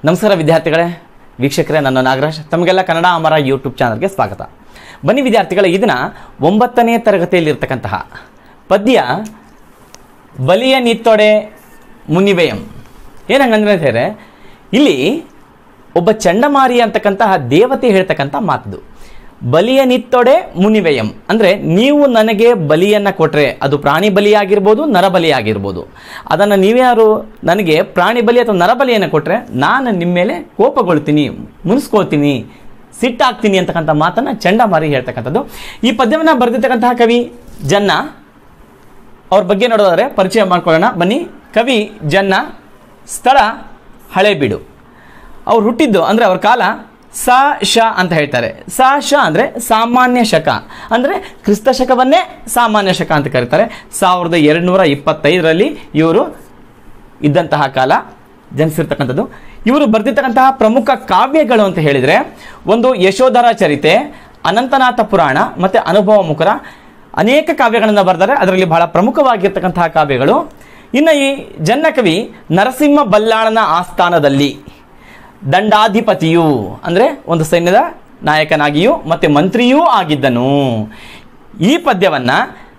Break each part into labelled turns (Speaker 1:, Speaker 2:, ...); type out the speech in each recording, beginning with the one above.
Speaker 1: ನಮಸ್ಕಾರ ವಿದ್ಯಾರ್ಥಿಗಳೇ ವೀಕ್ಷಕರೇ ನನ್ನ ನಾಗರಾಜ್ ತಮಗೆಲ್ಲ ಕನ್ನಡ ಅಮರ ಯೂಟ್ಯೂಬ್ ಚಾನಲ್ಗೆ ಸ್ವಾಗತ ಬನ್ನಿ ವಿದ್ಯಾರ್ಥಿಗಳೇ ಇದನ್ನ ಒಂಬತ್ತನೇ ತರಗತಿಯಲ್ಲಿರ್ತಕ್ಕಂತಹ ಪದ್ಯ ಬಲಿಯ ನಿತ್ತೊಡೆ ಮುನಿವೆಯಂ ಏನಂಗಂದ್ರೆ ಅಂತ ಹೇಳಿದ್ರೆ ಇಲ್ಲಿ ಒಬ್ಬ ಚಂಡಮಾರಿ ಅಂತಕ್ಕಂತಹ ದೇವತೆ ಹೇಳ್ತಕ್ಕಂಥ ಮಾತದು ಬಲಿಯ ನಿತ್ತೊಡೆ ಮುನಿವೆಯಂ ಅಂದರೆ ನೀವು ನನಗೆ ಬಲಿಯನ್ನು ಕೊಟ್ಟರೆ ಅದು ಪ್ರಾಣಿ ಬಲಿಯಾಗಿರ್ಬೋದು ನರಬಲಿ ಆಗಿರ್ಬೋದು ಅದನ್ನು ನೀವ್ಯಾರು ನನಗೆ ಪ್ರಾಣಿ ಬಲಿ ಅಥವಾ ನರಬಲಿಯನ್ನು ಕೊಟ್ಟರೆ ನಾನು ನಿಮ್ಮ ಮೇಲೆ ಕೋಪಗೊಳ್ತೀನಿ ಮುನಿಸ್ಕೊಳ್ತೀನಿ ಸಿಟ್ಟಾಗ್ತೀನಿ ಅಂತಕ್ಕಂಥ ಮಾತನ್ನು ಚಂಡಮಾರಿ ಹೇಳ್ತಕ್ಕಂಥದ್ದು ಈ ಪದ್ಯವನ್ನು ಬರೆದಿರ್ತಕ್ಕಂತಹ ಕವಿ ಜನ್ನ ಅವ್ರ ಬಗ್ಗೆ ನೋಡೋದಾದ್ರೆ ಪರಿಚಯ ಮಾಡ್ಕೊಳ್ಳೋಣ ಬನ್ನಿ ಕವಿ ಜನ್ನ ಸ್ಥಳ ಹಳೇಬೀಡು ಅವ್ರು ಹುಟ್ಟಿದ್ದು ಅಂದರೆ ಅವ್ರ ಕಾಲ ಸ ಶ ಅಂತ ಹೇಳ್ತಾರೆ ಸ ಶ ಅಂದರೆ ಸಾಮಾನ್ಯ ಶಕ ಅಂದರೆ ಕ್ರಿಸ್ತ ಶಕವನ್ನೇ ಸಾಮಾನ್ಯ ಶಕ ಅಂತ ಕರೀತಾರೆ ಸಾವಿರದ ಎರಡುನೂರ ಇಪ್ಪತ್ತೈದರಲ್ಲಿ ಇವರು ಇದ್ದಂತಹ ಕಾಲ ಜನಿಸಿರ್ತಕ್ಕಂಥದ್ದು ಇವರು ಬರೆದಿರ್ತಕ್ಕಂತಹ ಪ್ರಮುಖ ಕಾವ್ಯಗಳು ಅಂತ ಹೇಳಿದರೆ ಒಂದು ಯಶೋಧರ ಚರಿತೆ ಅನಂತನಾಥ ಪುರಾಣ ಮತ್ತು ಅನುಭವ ಮುಖರ ಅನೇಕ ಕಾವ್ಯಗಳನ್ನು ಬರೆದರೆ ಅದರಲ್ಲಿ ಬಹಳ ಪ್ರಮುಖವಾಗಿರ್ತಕ್ಕಂತಹ ಕಾವ್ಯಗಳು ಇನ್ನು ಈ ಜನ್ನಕವಿ ನರಸಿಂಹ ಬಲ್ಲಾಳನ ಆಸ್ಥಾನದಲ್ಲಿ ದಂಡಾಧಿಪತಿಯು ಅಂದರೆ ಒಂದು ಸೈನ್ಯದ ನಾಯಕನಾಗಿಯೂ ಮತ್ತು ಮಂತ್ರಿಯೂ ಆಗಿದ್ದನು ಈ ಪದ್ಯವನ್ನು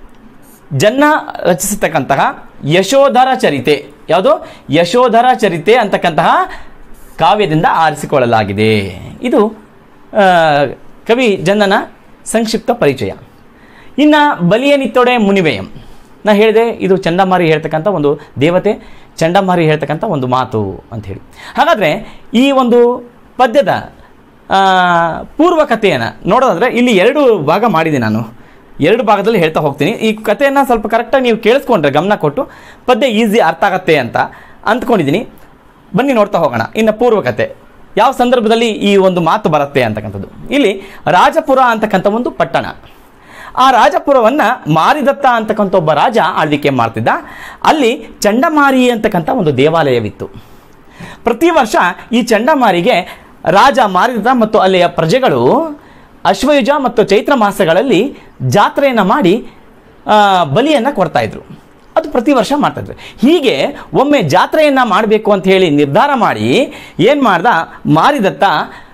Speaker 1: ಜನ್ನ ರಚಿಸತಕ್ಕಂತಹ ಯಶೋಧರ ಚರಿತೆ ಯಾವುದು ಯಶೋಧರ ಚರಿತೆ ಅಂತಕ್ಕಂತಹ ಕಾವ್ಯದಿಂದ ಆರಿಸಿಕೊಳ್ಳಲಾಗಿದೆ ಇದು ಆ, ಕವಿ ಜನ್ನನ ಸಂಕ್ಷಿಪ್ತ ಪರಿಚಯ ಇನ್ನು ಬಲಿಯ ನಿತ್ತೊಡೆ ಮುನಿವೆಯಂ ನಾ ಹೇಳಿದೆ ಇದು ಚಂಡಮಾರಿ ಹೇಳ್ತಕ್ಕಂಥ ಒಂದು ದೇವತೆ ಚಂಡಮಾರಿ ಹೇಳ್ತಕ್ಕಂಥ ಒಂದು ಮಾತು ಅಂತ ಹೇಳಿ ಹಾಗಾದರೆ ಈ ಒಂದು ಪದ್ಯದ ಆ, ಪೂರ್ವ ಕಥೆಯನ್ನು ನೋಡೋದಾದ್ರೆ ಇಲ್ಲಿ ಎರಡು ಭಾಗ ಮಾಡಿದೆ ನಾನು ಎರಡು ಭಾಗದಲ್ಲಿ ಹೇಳ್ತಾ ಹೋಗ್ತೀನಿ ಈ ಕಥೆಯನ್ನು ಸ್ವಲ್ಪ ಕರೆಕ್ಟಾಗಿ ನೀವು ಕೇಳಿಸ್ಕೊಂಡ್ರೆ ಗಮನ ಕೊಟ್ಟು ಪದ್ಯ ಈಸಿ ಅರ್ಥ ಆಗತ್ತೆ ಅಂತ ಅಂದ್ಕೊಂಡಿದ್ದೀನಿ ಬನ್ನಿ ನೋಡ್ತಾ ಹೋಗೋಣ ಇನ್ನು ಪೂರ್ವ ಕಥೆ ಯಾವ ಸಂದರ್ಭದಲ್ಲಿ ಈ ಒಂದು ಮಾತು ಬರುತ್ತೆ ಅಂತಕ್ಕಂಥದ್ದು ಇಲ್ಲಿ ರಾಜಪುರ ಅಂತಕ್ಕಂಥ ಒಂದು ಪಟ್ಟಣ ಆ ರಾಜಪುರವನ್ನು ಮಾರಿದತ್ತ ಅಂತಕ್ಕಂಥ ಒಬ್ಬ ರಾಜ ಆಳ್ವಿಕೆ ಮಾಡ್ತಿದ್ದ ಅಲ್ಲಿ ಚಂಡಮಾರಿ ಅಂತಕ್ಕಂಥ ಒಂದು ದೇವಾಲಯವಿತ್ತು ಪ್ರತಿ ವರ್ಷ ಈ ಚಂಡಮಾರಿಗೆ ರಾಜ ಮಾರಿದ ಮತ್ತು ಅಲ್ಲಿಯ ಪ್ರಜೆಗಳು ಅಶ್ವಯುಜ ಮತ್ತು ಚೈತ್ರ ಮಾಸಗಳಲ್ಲಿ ಜಾತ್ರೆಯನ್ನು ಮಾಡಿ ಆ, ಬಲಿಯನ್ನು ಕೊಡ್ತಾ ಇದ್ರು ಅದು ಪ್ರತಿ ವರ್ಷ ಮಾಡ್ತಾಯಿದ್ರು ಹೀಗೆ ಒಮ್ಮೆ ಜಾತ್ರೆಯನ್ನು ಮಾಡಬೇಕು ಅಂತ ಹೇಳಿ ನಿರ್ಧಾರ ಮಾಡಿ ಏನು ಮಾಡ್ದ ಮಾರಿದತ್ತ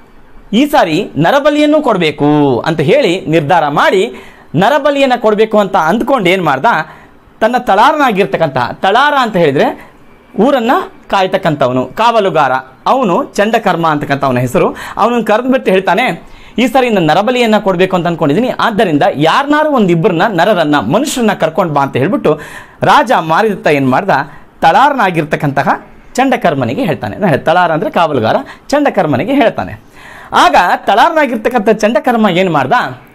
Speaker 1: ಈ ಸಾರಿ ನರಬಲಿಯನ್ನು ಕೊಡಬೇಕು ಅಂತ ಹೇಳಿ ನಿರ್ಧಾರ ಮಾಡಿ ನರಬಲಿಯನ್ನು ಕೊಡಬೇಕು ಅಂತ ಅಂದ್ಕೊಂಡು ಏನು ಮಾಡ್ದ ತನ್ನ ತಳಾರನಾಗಿರ್ತಕ್ಕಂಥ ತಳಾರ ಅಂತ ಹೇಳಿದರೆ ಊರನ್ನು ಕಾಯ್ತಕ್ಕಂಥವನು ಕಾವಲುಗಾರ ಅವನು ಚಂಡಕರ್ಮ ಅಂತಕ್ಕಂಥ ಅವನ ಹೆಸರು ಅವನನ್ನು ಕರೆದ್ಬಿಟ್ಟು ಹೇಳ್ತಾನೆ ಈ ಸಾರಿ ನಾನು ನರಬಲಿಯನ್ನು ಕೊಡಬೇಕು ಅಂತ ಅಂದ್ಕೊಂಡಿದ್ದೀನಿ ಆದ್ದರಿಂದ ಯಾರನ್ನಾರು ಒಂದಿಬ್ಬರನ್ನ ನರರನ್ನ ಮನುಷ್ಯರನ್ನ ಕರ್ಕೊಂಡು ಬಾ ಅಂತ ಹೇಳ್ಬಿಟ್ಟು ರಾಜ ಮಾರಿದತ್ತ ಏನು ಮಾಡ್ದ ತಳಾರನಾಗಿರ್ತಕ್ಕಂತಹ ಚಂಡಕರ್ಮನಿಗೆ ಹೇಳ್ತಾನೆ ನಾನು ಹೇಳ್- ತಳಾರ ಅಂದರೆ ಕಾವಲುಗಾರ ಚಂಡಕರ್ಮನಿಗೆ ಹೇಳ್ತಾನೆ ಆಗ ತಳಾರನಾಗಿರ್ತಕ್ಕಂಥ ಚಂಡಕರ್ಮ ಏನು ಮಾಡ್ದ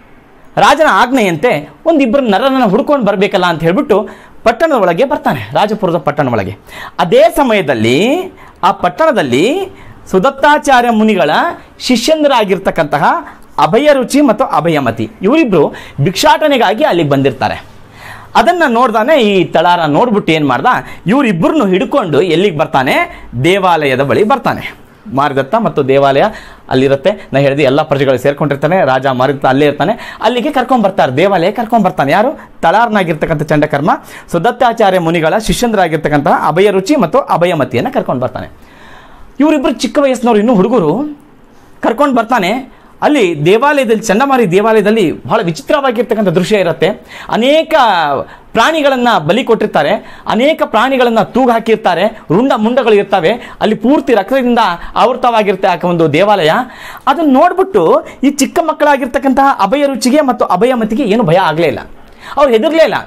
Speaker 1: ರಾಜನ ಆಜ್ಞೆಯಂತೆ ಒಂದಿಬ್ಬರು ನರರನ್ನ ಹುಡ್ಕೊಂಡು ಬರಬೇಕಲ್ಲ ಅಂತ ಹೇಳ್ಬಿಟ್ಟು ಪಟ್ಟಣದ ಒಳಗೆ ಬರ್ತಾನೆ ರಾಜಪುರದ ಪಟ್ಟಣ ಒಳಗೆ ಅದೇ ಸಮಯದಲ್ಲಿ ಆ ಪಟ್ಟಣದಲ್ಲಿ ಸುದತ್ತಾಚಾರ್ಯ ಮುನಿಗಳ ಶಿಷ್ಯಂದರಾಗಿರ್ತಕ್ಕಂತಹ ಅಭಯರುಚಿ ಮತ್ತು ಅಭಯಮತಿ ಇವರಿಬ್ಬರು ಭಿಕ್ಷಾಟನೆಗಾಗಿ ಅಲ್ಲಿಗೆ ಬಂದಿರ್ತಾರೆ ಅದನ್ನು ನೋಡ್ದಾನೆ ಈ ತಳಾರ ನೋಡ್ಬಿಟ್ಟು ಏನು ಮಾಡ್ದ ಇವರಿಬ್ಬರನ್ನು ಹಿಡ್ಕೊಂಡು ಎಲ್ಲಿಗೆ ಬರ್ತಾನೆ ದೇವಾಲಯದ ಬಳಿ ಬರ್ತಾನೆ ಮಾರ್ಗತ್ತ ಮತ್ತು ದೇವಾಲಯ ಅಲ್ಲಿರುತ್ತೆ ನಾ ಹೇಳಿದೆ ಎಲ್ಲ ಪ್ರಜೆಗಳು ಸೇರ್ಕೊಂಡಿರ್ತಾನೆ ರಾಜ ಮಾರಿದತ್ತ ಅಲ್ಲೇ ಇರ್ತಾನೆ ಅಲ್ಲಿಗೆ ಕರ್ಕೊಂಡ್ ಬರ್ತಾರೆ ದೇವಾಲಯ ಕರ್ಕೊಂಡ್ ಬರ್ತಾನೆ ಯಾರು ತಳಾರ್ನಾಗಿರ್ತಕ್ಕಂಥ ಚಂಡಕರ್ಮ ಸುದತ್ತಾಚಾರ್ಯ ಮುನಿಗಳ ಶಿಷ್ಯಂದ್ರಾಗಿರ್ತಕ್ಕಂತಹ ಅಭಯರುಚಿ ಮತ್ತು ಅಭಯಮತಿಯನ್ನು ಕರ್ಕೊಂಡು ಬರ್ತಾನೆ ಇವರಿಬ್ಬರು ಚಿಕ್ಕ ವಯಸ್ಸಿನವರು ಇನ್ನೂ ಹುಡುಗರು ಕರ್ಕೊಂಡು ಬರ್ತಾನೆ ಅಲ್ಲಿ ದೇವಾಲಯದಲ್ಲಿ ಚಂಡಮಾರಿ ದೇವಾಲಯದಲ್ಲಿ ಬಹಳ ವಿಚಿತ್ರವಾಗಿರ್ತಕ್ಕಂಥ ದೃಶ್ಯ ಇರುತ್ತೆ ಅನೇಕ ಪ್ರಾಣಿಗಳನ್ನು ಬಲಿ ಕೊಟ್ಟಿರ್ತಾರೆ ಅನೇಕ ಪ್ರಾಣಿಗಳನ್ನು ತೂಗು ಹಾಕಿರ್ತಾರೆ ರುಂಡ ಮುಂಡಗಳು ಇರ್ತವೆ ಅಲ್ಲಿ ಪೂರ್ತಿ ರಕ್ತದಿಂದ ಆವೃತವಾಗಿರುತ್ತೆ ಆ ಒಂದು ದೇವಾಲಯ ಅದನ್ನು ನೋಡ್ಬಿಟ್ಟು ಈ ಚಿಕ್ಕ ಮಕ್ಕಳಾಗಿರ್ತಕ್ಕಂತಹ ಅಭಯ ರುಚಿಗೆ ಮತ್ತು ಅಭಯಮತಿಗೆ ಏನು ಭಯ ಆಗಲೇ ಇಲ್ಲ ಅವ್ರು ಹೆದರ್ಲೇ ಇಲ್ಲ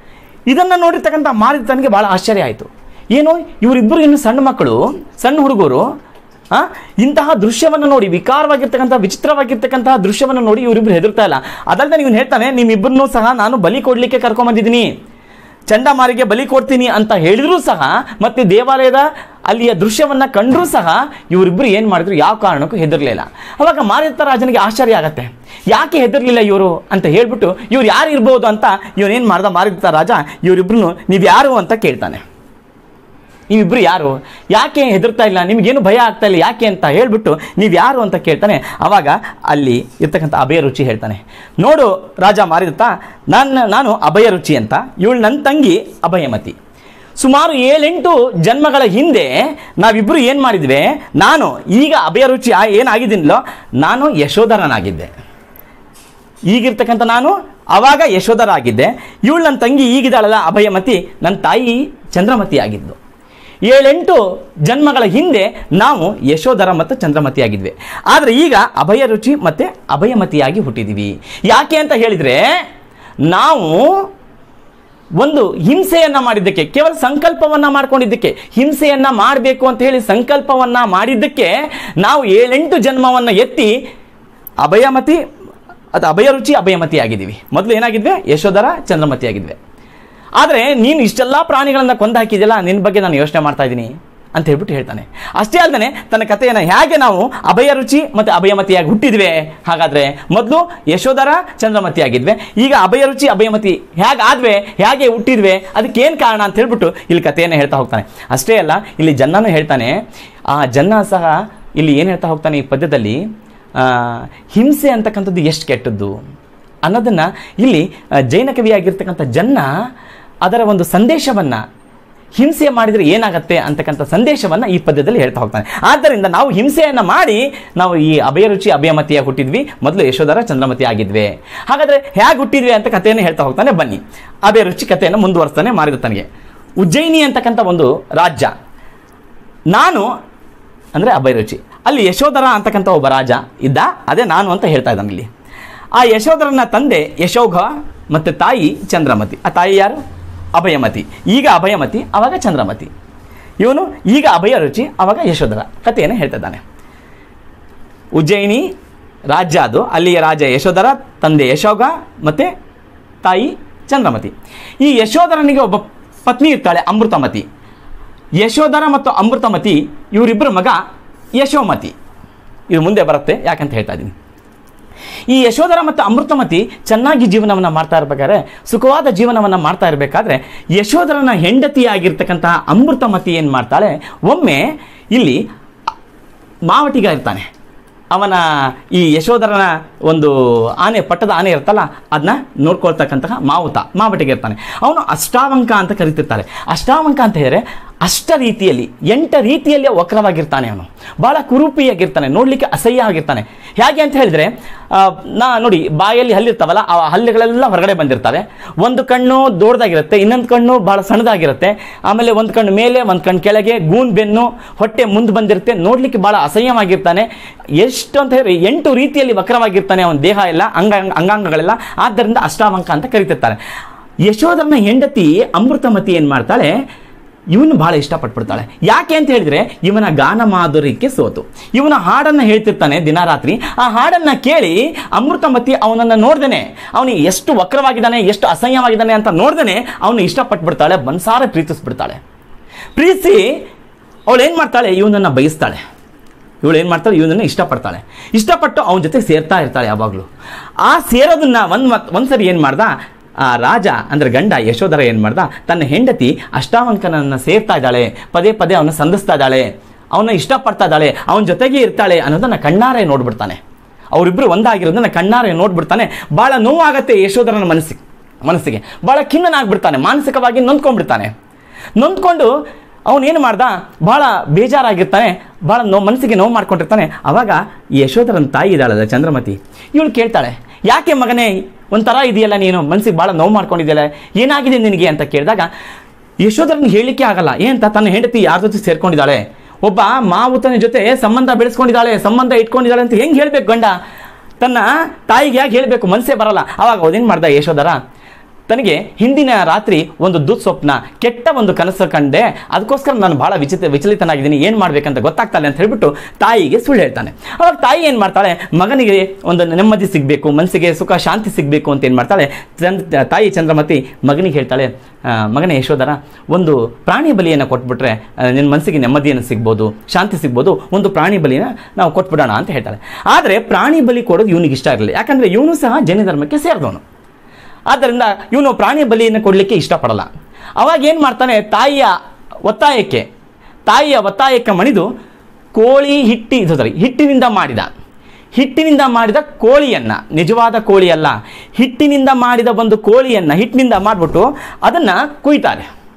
Speaker 1: ಇದನ್ನು ನೋಡಿರ್ತಕ್ಕಂಥ ಮಾರಿತನಿಗೆ ಭಾಳ ಆಶ್ಚರ್ಯ ಆಯಿತು ಏನು ಇವರಿಬ್ಬರು ಇನ್ನು ಸಣ್ಣ ಮಕ್ಕಳು ಸಣ್ಣ ಹುಡುಗರು ಆ, ಇಂತಹ ದೃಶ್ಯವನ್ನು ನೋಡಿ ವಿಕಾರವಾಗಿರ್ತಕ್ಕಂಥ ವಿಚಿತ್ರವಾಗಿರ್ತಕ್ಕಂತಹ ದೃಶ್ಯವನ್ನು ನೋಡಿ ಇವರಿಬ್ಬರು ಹೆದರ್ತಾ ಇಲ್ಲ ಅದಲ್ಲದೆ ನೀವು ಹೇಳ್ತಾನೆ ನಿಮ್ಮಿಬ್ಬರನ್ನೂ ಸಹ ನಾನು ಬಲಿ ಕೊಡಲಿಕ್ಕೆ ಕರ್ಕೊಂಬಂದಿದ್ದೀನಿ ಚಂಡಮಾರಿಗೆ ಬಲಿ ಕೊಡ್ತೀನಿ ಅಂತ ಹೇಳಿದ್ರು ಸಹ ಮತ್ತೆ ದೇವಾಲಯದ ಅಲ್ಲಿಯ ದೃಶ್ಯವನ್ನ ಕಂಡ್ರೂ ಸಹ ಇವರಿಬ್ಬರು ಏನು ಮಾಡಿದ್ರು ಯಾವ ಕಾರಣಕ್ಕೂ ಹೆದರ್ಲಿಲ್ಲ ಅವಾಗ ಮಾರಿತ ರಾಜನಿಗೆ ಆಶ್ಚರ್ಯ ಆಗತ್ತೆ ಯಾಕೆ ಹೆದರ್ಲಿಲ್ಲ ಇವರು ಅಂತ ಹೇಳ್ಬಿಟ್ಟು ಇವ್ರು ಯಾರು ಇರ್ಬೋದು ಅಂತ ಇವನೇನು ಮಾಡ್ದ ಮಾರಿತ ರಾಜ ಇವರಿಬ್ರು ನೀವು ಯಾರು ಅಂತ ಕೇಳ್ತಾನೆ ನೀವಿಬ್ರು ಯಾರು ಯಾಕೆ ಹೆದರ್ತಾ ಇಲ್ಲ ನಿಮಗೇನು ಭಯ ಆಗ್ತಾ ಇಲ್ಲ ಯಾಕೆ ಅಂತ ಹೇಳ್ಬಿಟ್ಟು ನೀವು ಯಾರು ಅಂತ ಕೇಳ್ತಾನೆ ಅವಾಗ ಅಲ್ಲಿ ಇರ್ತಕ್ಕಂಥ ಅಭಯ ರುಚಿ ಹೇಳ್ತಾನೆ ನೋಡು ರಾಜ ಮಾರಿದತ್ತ ನನ್ನ ನಾನು ಅಭಯ ರುಚಿ ಅಂತ ಇವಳು ನನ್ನ ತಂಗಿ ಅಭಯಮತಿ ಸುಮಾರು ಏಳೆಂಟು ಜನ್ಮಗಳ ಹಿಂದೆ ನಾವಿಬ್ಬರು ಏನು ಮಾಡಿದ್ವಿ ನಾನು ಈಗ ಅಭಯರುಚಿ ಆ- ಏನಾಗಿದ್ದೀನಲ್ಲೋ ನಾನು ಯಶೋಧರನಾಗಿದ್ದೆ ಈಗಿರ್ತಕ್ಕಂಥ ನಾನು ಆವಾಗ ಯಶೋಧರ ಆಗಿದ್ದೆ ಇವಳು ನನ್ನ ತಂಗಿ ಈಗಿದ್ದಾಳಲ್ಲ ಅಭಯಮತಿ ನನ್ನ ತಾಯಿ ಚಂದ್ರಮತಿ ಆಗಿದ್ದು ಏಳೆಂಟು ಜನ್ಮಗಳ ಹಿಂದೆ ನಾವು ಯಶೋಧರ ಮತ್ತು ಚಂದ್ರಮತಿ ಆಗಿದ್ವಿ ಆದರೆ ಈಗ ಅಭಯ ರುಚಿ ಮತ್ತು ಅಭಯಮತಿಯಾಗಿ ಹುಟ್ಟಿದ್ದೀವಿ ಯಾಕೆ ಅಂತ ಹೇಳಿದರೆ ನಾವು ಒಂದು ಹಿಂಸೆಯನ್ನ ಮಾಡಿದ್ದಕ್ಕೆ ಕೇವಲ ಸಂಕಲ್ಪವನ್ನ ಮಾಡ್ಕೊಂಡಿದ್ದಕ್ಕೆ ಹಿಂಸೆಯನ್ನ ಮಾಡಬೇಕು ಅಂತ ಹೇಳಿ ಸಂಕಲ್ಪವನ್ನ ಮಾಡಿದ್ದಕ್ಕೆ ನಾವು ಏಳೆಂಟು ಜನ್ಮವನ್ನ ಎತ್ತಿ ಅಭಯಮತಿ ಅದು ಅಭಯರುಚಿ ಅಭಯಮತಿ ಆಗಿದ್ದೀವಿ ಮೊದಲು ಏನಾಗಿದ್ವಿ ಯಶೋಧರ ಚಂದ್ರಮತಿ ಆಗಿದ್ವಿ ಆದರೆ ನೀನು ಇಷ್ಟೆಲ್ಲ ಪ್ರಾಣಿಗಳನ್ನ ಕೊಂದು ಹಾಕಿದ್ಯಲ್ಲ ನಿನ್ನ ಬಗ್ಗೆ ನಾನು ಯೋಚನೆ ಮಾಡ್ತಾ ಇದ್ದೀನಿ ಅಂತ ಹೇಳ್ಬಿಟ್ಟು ಹೇಳ್ತಾನೆ ಅಷ್ಟೇ ಅಲ್ಲದೆ ತನ್ನ ಕಥೆಯನ್ನು ಹೇಗೆ ನಾವು ಅಭಯ ರುಚಿ ಮತ್ತು ಅಭಯಮತಿಯಾಗಿ ಹುಟ್ಟಿದ್ವಿ ಹಾಗಾದ್ರೆ ಮೊದಲು ಯಶೋಧರ ಚಂದ್ರಮತಿ ಆಗಿದ್ವಿ ಈಗ ಅಭಯ ರುಚಿ ಅಭಯಮತಿ ಹೇಗೆ ಆದ್ವೆ ಹೇಗೆ ಹುಟ್ಟಿದ್ವಿ ಅದಕ್ಕೆ ಏನು ಕಾರಣ ಅಂತ ಹೇಳ್ಬಿಟ್ಟು ಇಲ್ಲಿ ಕಥೆಯನ್ನು ಹೇಳ್ತಾ ಹೋಗ್ತಾನೆ ಅಷ್ಟೇ ಅಲ್ಲ ಇಲ್ಲಿ ಜನ್ನನೂ ಹೇಳ್ತಾನೆ ಆ ಜನ್ನ ಸಹ ಇಲ್ಲಿ ಏನು ಹೇಳ್ತಾ ಹೋಗ್ತಾನೆ ಈ ಪದ್ಯದಲ್ಲಿ ಆ, ಹಿಂಸೆ ಅಂತಕ್ಕಂಥದ್ದು ಎಷ್ಟು ಕೆಟ್ಟದ್ದು ಅನ್ನೋದನ್ನು ಇಲ್ಲಿ ಆ, ಜೈನ ಕವಿಯಾಗಿರ್ತಕ್ಕಂಥ ಜನ್ನ ಅದರ ಒಂದು ಸಂದೇಶವನ್ನು ಹಿಂಸೆ ಮಾಡಿದರೆ ಏನಾಗತ್ತೆ ಅಂತಕ್ಕಂಥ ಸಂದೇಶವನ್ನು ಈ ಪದ್ಯದಲ್ಲಿ ಹೇಳ್ತಾ ಹೋಗ್ತಾನೆ ಆದ್ದರಿಂದ ನಾವು ಹಿಂಸೆಯನ್ನು ಮಾಡಿ ನಾವು ಈ ಅಭಯರುಚಿ ಅಭಯಮತಿಯಾಗಿ ಹುಟ್ಟಿದ್ವಿ ಮೊದಲು ಯಶೋಧರ ಚಂದ್ರಮತಿ ಆಗಿದ್ವಿ ಹಾಗಾದರೆ ಹೇಗೆ ಹುಟ್ಟಿದ್ವಿ ಅಂತ ಕಥೆಯನ್ನು ಹೇಳ್ತಾ ಹೋಗ್ತಾನೆ ಬನ್ನಿ ಅಭಯರುಚಿ ಕಥೆಯನ್ನು ಮುಂದುವರಿಸ್ತಾನೆ ಮಾರಿದ ತನಗೆ ಉಜ್ಜಯಿನಿ ಅಂತಕ್ಕಂಥ ಒಂದು ರಾಜ್ಯ ನಾನು ಅಂದರೆ ಅಭಯರುಚಿ ಅಲ್ಲಿ ಯಶೋಧರ ಅಂತಕ್ಕಂಥ ಒಬ್ಬ ರಾಜ ಇದ್ದ ಅದೇ ನಾನು ಅಂತ ಹೇಳ್ತಾ ಇದ್ದಾನೆ ಇಲ್ಲಿ ಆ ಯಶೋಧರನ ತಂದೆ ಯಶೋಘ ಮತ್ತು ತಾಯಿ ಚಂದ್ರಮತಿ ಆ ತಾಯಿ ಯಾರು ಅಭಯಮತಿ ಈಗ ಅಭಯಮತಿ ಅವಾಗ ಚಂದ್ರಮತಿ ಇವನು ಈಗ ಅಭಯ ರುಚಿ ಅವಾಗ ಯಶೋಧರ ಕಥೆಯನ್ನು ಹೇಳ್ತಾ ಇದ್ದಾನೆ ಉಜ್ಜಯಿನಿ ರಾಜ್ಯ ಅದು ಅಲ್ಲಿಯ ರಾಜ ಯಶೋಧರ ತಂದೆ ಯಶೋಗ ಮತ್ತು ತಾಯಿ ಚಂದ್ರಮತಿ ಈ ಯಶೋಧರನಿಗೆ ಒಬ್ಬ ಪತ್ನಿ ಇರ್ತಾಳೆ ಅಮೃತಮತಿ ಯಶೋಧರ ಮತ್ತು ಅಮೃತಮತಿ ಇವರಿಬ್ಬರ ಮಗ ಯಶೋಮತಿ ಇದು ಮುಂದೆ ಬರುತ್ತೆ ಯಾಕಂತ ಹೇಳ್ತಾ ಇದ್ದೀನಿ ಈ ಯಶೋಧರ ಮತ್ತು ಅಮೃತಮತಿ ಚೆನ್ನಾಗಿ ಜೀವನವನ್ನು ಮಾಡ್ತಾ ಇರ್ಬೇಕಾದ್ರೆ ಸುಖವಾದ ಜೀವನವನ್ನು ಮಾಡ್ತಾ ಇರಬೇಕಾದ್ರೆ ಯಶೋಧರನ ಹೆಂಡತಿಯಾಗಿರ್ತಕ್ಕಂತಹ ಅಮೃತಮತಿ ಏನು ಮಾಡ್ತಾಳೆ ಒಮ್ಮೆ ಇಲ್ಲಿ ಮಾವಟಿಗ ಇರ್ತಾನೆ ಅವನ ಈ ಯಶೋಧರನ ಒಂದು ಆನೆ ಪಟ್ಟದ ಆನೆ ಇರ್ತಲ್ಲ ಅದನ್ನ ನೋಡ್ಕೊಳ್ತಕ್ಕಂತಹ ಮಾವುತ ಮಾವಟಿಗೆ ಇರ್ತಾನೆ ಅವನು ಅಷ್ಟಾವಂಕ ಅಂತ ಕರಿತಿರ್ತಾರೆ ಅಷ್ಟಾವಂಕ ಅಂತ ಹೇಳಿದ್ರೆ ಅಷ್ಟ ರೀತಿಯಲ್ಲಿ ಎಂಟ ರೀತಿಯಲ್ಲಿ ವಕ್ರವಾಗಿರ್ತಾನೆ ಅವನು ಭಾಳ ಕುರೂಪಿಯಾಗಿರ್ತಾನೆ ನೋಡಲಿಕ್ಕೆ ಅಸಹ್ಯ ಆಗಿರ್ತಾನೆ ಹೇಗೆ ಅಂತ ಹೇಳಿದ್ರೆ ಆ, ನಾ ನೋಡಿ ಬಾಯಲ್ಲಿ ಹಲ್ಲಿರ್ತಾವಲ್ಲ ಆ ಹಲ್ಲುಗಳೆಲ್ಲ ಹೊರಗಡೆ ಬಂದಿರ್ತವೆ ಒಂದು ಕಣ್ಣು ದೊಡ್ಡದಾಗಿರುತ್ತೆ ಇನ್ನೊಂದು ಕಣ್ಣು ಭಾಳ ಸಣ್ಣದಾಗಿರುತ್ತೆ ಆಮೇಲೆ ಒಂದು ಕಣ್ಣು ಮೇಲೆ ಒಂದು ಕಣ್ಣು ಕೆಳಗೆ ಗೂನ್ ಬೆನ್ನು ಹೊಟ್ಟೆ ಮುಂದೆ ಬಂದಿರುತ್ತೆ ನೋಡಲಿಕ್ಕೆ ಭಾಳ ಅಸಹ್ಯವಾಗಿರ್ತಾನೆ ಎಷ್ಟು ಅಂತ ಹೇಳಿ ಎಂಟು ರೀತಿಯಲ್ಲಿ ವಕ್ರವಾಗಿರ್ತಾನೆ ಅವನ ದೇಹ ಎಲ್ಲ ಅಂಗ ಅಂಗಾಂಗಗಳೆಲ್ಲ ಆದ್ದರಿಂದ ಅಷ್ಟಾವಂಕ ಅಂತ ಕರಿತಿರ್ತಾರೆ ಯಶೋಧರನ ಹೆಂಡತಿ ಅಮೃತಮತಿ ಏನು ಮಾಡ್ತಾಳೆ ಇವನು ಭಾಳ ಇಷ್ಟಪಟ್ಬಿಡ್ತಾಳೆ ಯಾಕೆ ಅಂತ ಹೇಳಿದ್ರೆ ಇವನ ಗಾನ ಮಾಧುರ್ಯಕ್ಕೆ ಸೋತು ಇವನ ಹಾಡನ್ನು ಹೇಳ್ತಿರ್ತಾನೆ ದಿನ ರಾತ್ರಿ ಆ ಹಾಡನ್ನು ಕೇಳಿ ಅಮೃತಮತಿ ಅವನನ್ನು ನೋಡ್ದೇನೆ ಅವನಿಗೆ ಎಷ್ಟು ವಕ್ರವಾಗಿದ್ದಾನೆ ಎಷ್ಟು ಅಸಹ್ಯವಾಗಿದ್ದಾನೆ ಅಂತ ನೋಡ್ದೇನೆ ಅವನು ಇಷ್ಟಪಟ್ಬಿಡ್ತಾಳೆ ಮನ್ಸಾರೆ ಪ್ರೀತಿಸ್ಬಿಡ್ತಾಳೆ ಪ್ರೀತಿಸಿ ಅವಳು ಏನು ಮಾಡ್ತಾಳೆ ಇವನನ್ನು ಬಯಸ್ತಾಳೆ ಇವಳು ಏನು ಮಾಡ್ತಾಳೆ ಇವನನ್ನು ಇಷ್ಟಪಡ್ತಾಳೆ ಇಷ್ಟಪಟ್ಟು ಅವನ ಜೊತೆ ಸೇರ್ತಾ ಇರ್ತಾಳೆ ಯಾವಾಗಲೂ ಆ ಸೇರೋದನ್ನ ಒಂದು ಮತ್ ಒಂದ್ಸರಿ ಏನು ಮಾಡ್ದ ಆ ರಾಜ ಅಂದರೆ ಗಂಡ ಯಶೋಧರ ಏನು ಮಾಡ್ದ ತನ್ನ ಹೆಂಡತಿ ಅಷ್ಟಾವಂಕನನ್ನು ಸೇರ್ತಾ ಇದ್ದಾಳೆ ಪದೇ ಪದೇ ಅವನ ಸಂಧಿಸ್ತಾ ಇದ್ದಾಳೆ ಅವನ ಇಷ್ಟಪಡ್ತಾ ಇದ್ದಾಳೆ ಅವನ ಜೊತೆಗೆ ಇರ್ತಾಳೆ ಅನ್ನೋದನ್ನ ಕಣ್ಣಾರೆ ನೋಡ್ಬಿಡ್ತಾನೆ ಅವರಿಬ್ಬರು ಒಂದಾಗಿರೋದನ್ನ ಕಣ್ಣಾರೆ ನೋಡ್ಬಿಡ್ತಾನೆ ಭಾಳ ನೋವಾಗತ್ತೆ ಯಶೋಧರನ ಮನಸ್ಸಿಗೆ ಮನಸ್ಸಿಗೆ ಭಾಳ ಖಿನ್ನನಾಗ್ಬಿಡ್ತಾನೆ ಮಾನಸಿಕವಾಗಿ ನೊಂದ್ಕೊಂಡ್ಬಿಡ್ತಾನೆ ನೊಂದ್ಕೊಂಡು ಅವನೇನು ಮಾಡ್ದ ಭಾಳ ಬೇಜಾರಾಗಿರ್ತಾನೆ ಭಾಳ ನೋವು ಮನಸ್ಸಿಗೆ ನೋವು ಮಾಡ್ಕೊಂಡಿರ್ತಾನೆ ಅವಾಗ ಈ ಯಶೋಧರನ ತಾಯಿ ಇದ್ದಾಳಲ್ಲ ಚಂದ್ರಮತಿ ಇವಳು ಕೇಳ್ತಾಳೆ ಯಾಕೆ ಮಗನೇ ಒಂಥರ ಇದೆಯಲ್ಲ ನೀನು ಮನಸ್ಸಿಗೆ ಭಾಳ ನೋವು ಮಾಡ್ಕೊಂಡಿದ್ಯಲ್ಲ ಏನಾಗಿದೆ ನಿನಗೆ ಅಂತ ಕೇಳಿದಾಗ ಯಶೋಧರನಿಗೆ ಹೇಳಲಿಕ್ಕೆ ಆಗಲ್ಲ ಏನಂತ ತನ್ನ ಹೆಂಡತಿ ಯಾರ ಜೊತೆ ಸೇರ್ಕೊಂಡಿದ್ದಾಳೆ ಒಬ್ಬ ಮಾವುತನ ಜೊತೆ ಸಂಬಂಧ ಬೆಳೆಸ್ಕೊಂಡಿದ್ದಾಳೆ ಸಂಬಂಧ ಇಟ್ಕೊಂಡಿದ್ದಾಳೆ ಅಂತ ಹೆಂಗೆ ಹೇಳ್ಬೇಕು ಗಂಡ ತನ್ನ ತಾಯಿಗೆ ಯಾಕೆ ಹೇಳಬೇಕು ಮನಸ್ಸೇ ಬರಲ್ಲ ಅವಾಗ ಅದೇನು ಮಾಡ್ದ ಯಶೋಧರ ತನಗೆ ಹಿಂದಿನ ರಾತ್ರಿ ಒಂದು ದುಸ್ವಪ್ನ ಕೆಟ್ಟ ಒಂದು ಕನಸು ಕಂಡೆ ಅದಕ್ಕೋಸ್ಕರ ನಾನು ಭಾಳ ವಿಚಿತ್ರ ವಿಚಲಿತನಾಗಿದ್ದೀನಿ ಏನು ಮಾಡ್ಬೇಕಂತ ಗೊತ್ತಾಗ್ತಾಳೆ ಅಂತ ಹೇಳ್ಬಿಟ್ಟು ತಾಯಿಗೆ ಸುಳ್ಳು ಹೇಳ್ತಾನೆ ಅವಾಗ ತಾಯಿ ಏನು ಮಾಡ್ತಾಳೆ ಮಗನಿಗೆ ಒಂದು ನೆಮ್ಮದಿ ಸಿಗಬೇಕು ಮನಸ್ಸಿಗೆ ಸುಖ ಶಾಂತಿ ಸಿಗಬೇಕು ಅಂತ ಏನು ಮಾಡ್ತಾಳೆ ಚಂದ್ ತಾಯಿ ಚಂದ್ರಮತಿ ಮಗನಿಗೆ ಹೇಳ್ತಾಳೆ ಆ, ಮಗನೇ ಯಶೋಧರ ಒಂದು ಪ್ರಾಣಿ ಬಲಿಯನ್ನು ಕೊಟ್ಬಿಟ್ರೆ ಆ, ನಿನ್ನ ಮನಸ್ಸಿಗೆ ನೆಮ್ಮದಿಯನ್ನು ಸಿಗ್ಬೋದು ಶಾಂತಿ ಸಿಗ್ಬೋದು ಒಂದು ಪ್ರಾಣಿ ಬಲಿನ ನಾವು ಕೊಟ್ಬಿಡೋಣ ಅಂತ ಹೇಳ್ತಾಳೆ ಆದರೆ ಪ್ರಾಣಿ ಬಲಿ ಕೊಡೋದು ಇವನಿಗೆ ಇಷ್ಟ ಇರಲಿಲ್ಲ ಯಾಕಂದರೆ ಇವನು ಸಹ ಜೈನ ಧರ್ಮಕ್ಕೆ ಸೇರಿದವನು ಆದ್ದರಿಂದ ಇವನು ಪ್ರಾಣಿ ಬಲಿಯನ್ನು ಕೊಡಲಿಕ್ಕೆ ಇಷ್ಟಪಡಲ್ಲ ಅವಾಗ ಏನು ಮಾಡ್ತಾನೆ ತಾಯಿಯ ಒತ್ತಾಯಕ್ಕೆ ತಾಯಿಯ ಒತ್ತಾಯಕ್ಕೆ ಮಣಿದು ಕೋಳಿ ಹಿಟ್ಟಿ ಇದು sorry, ಹಿಟ್ಟಿನಿಂದ ಮಾಡಿದ ಹಿಟ್ಟಿನಿಂದ ಮಾಡಿದ ಕೋಳಿಯನ್ನು ನಿಜವಾದ ಕೋಳಿ ಅಲ್ಲ ಹಿಟ್ಟಿನಿಂದ ಮಾಡಿದ ಒಂದು ಕೋಳಿಯನ್ನು ಹಿಟ್ಟಿನಿಂದ ಮಾಡಿಬಿಟ್ಟು ಅದನ್ನು ಕುಯ್ತಾರೆ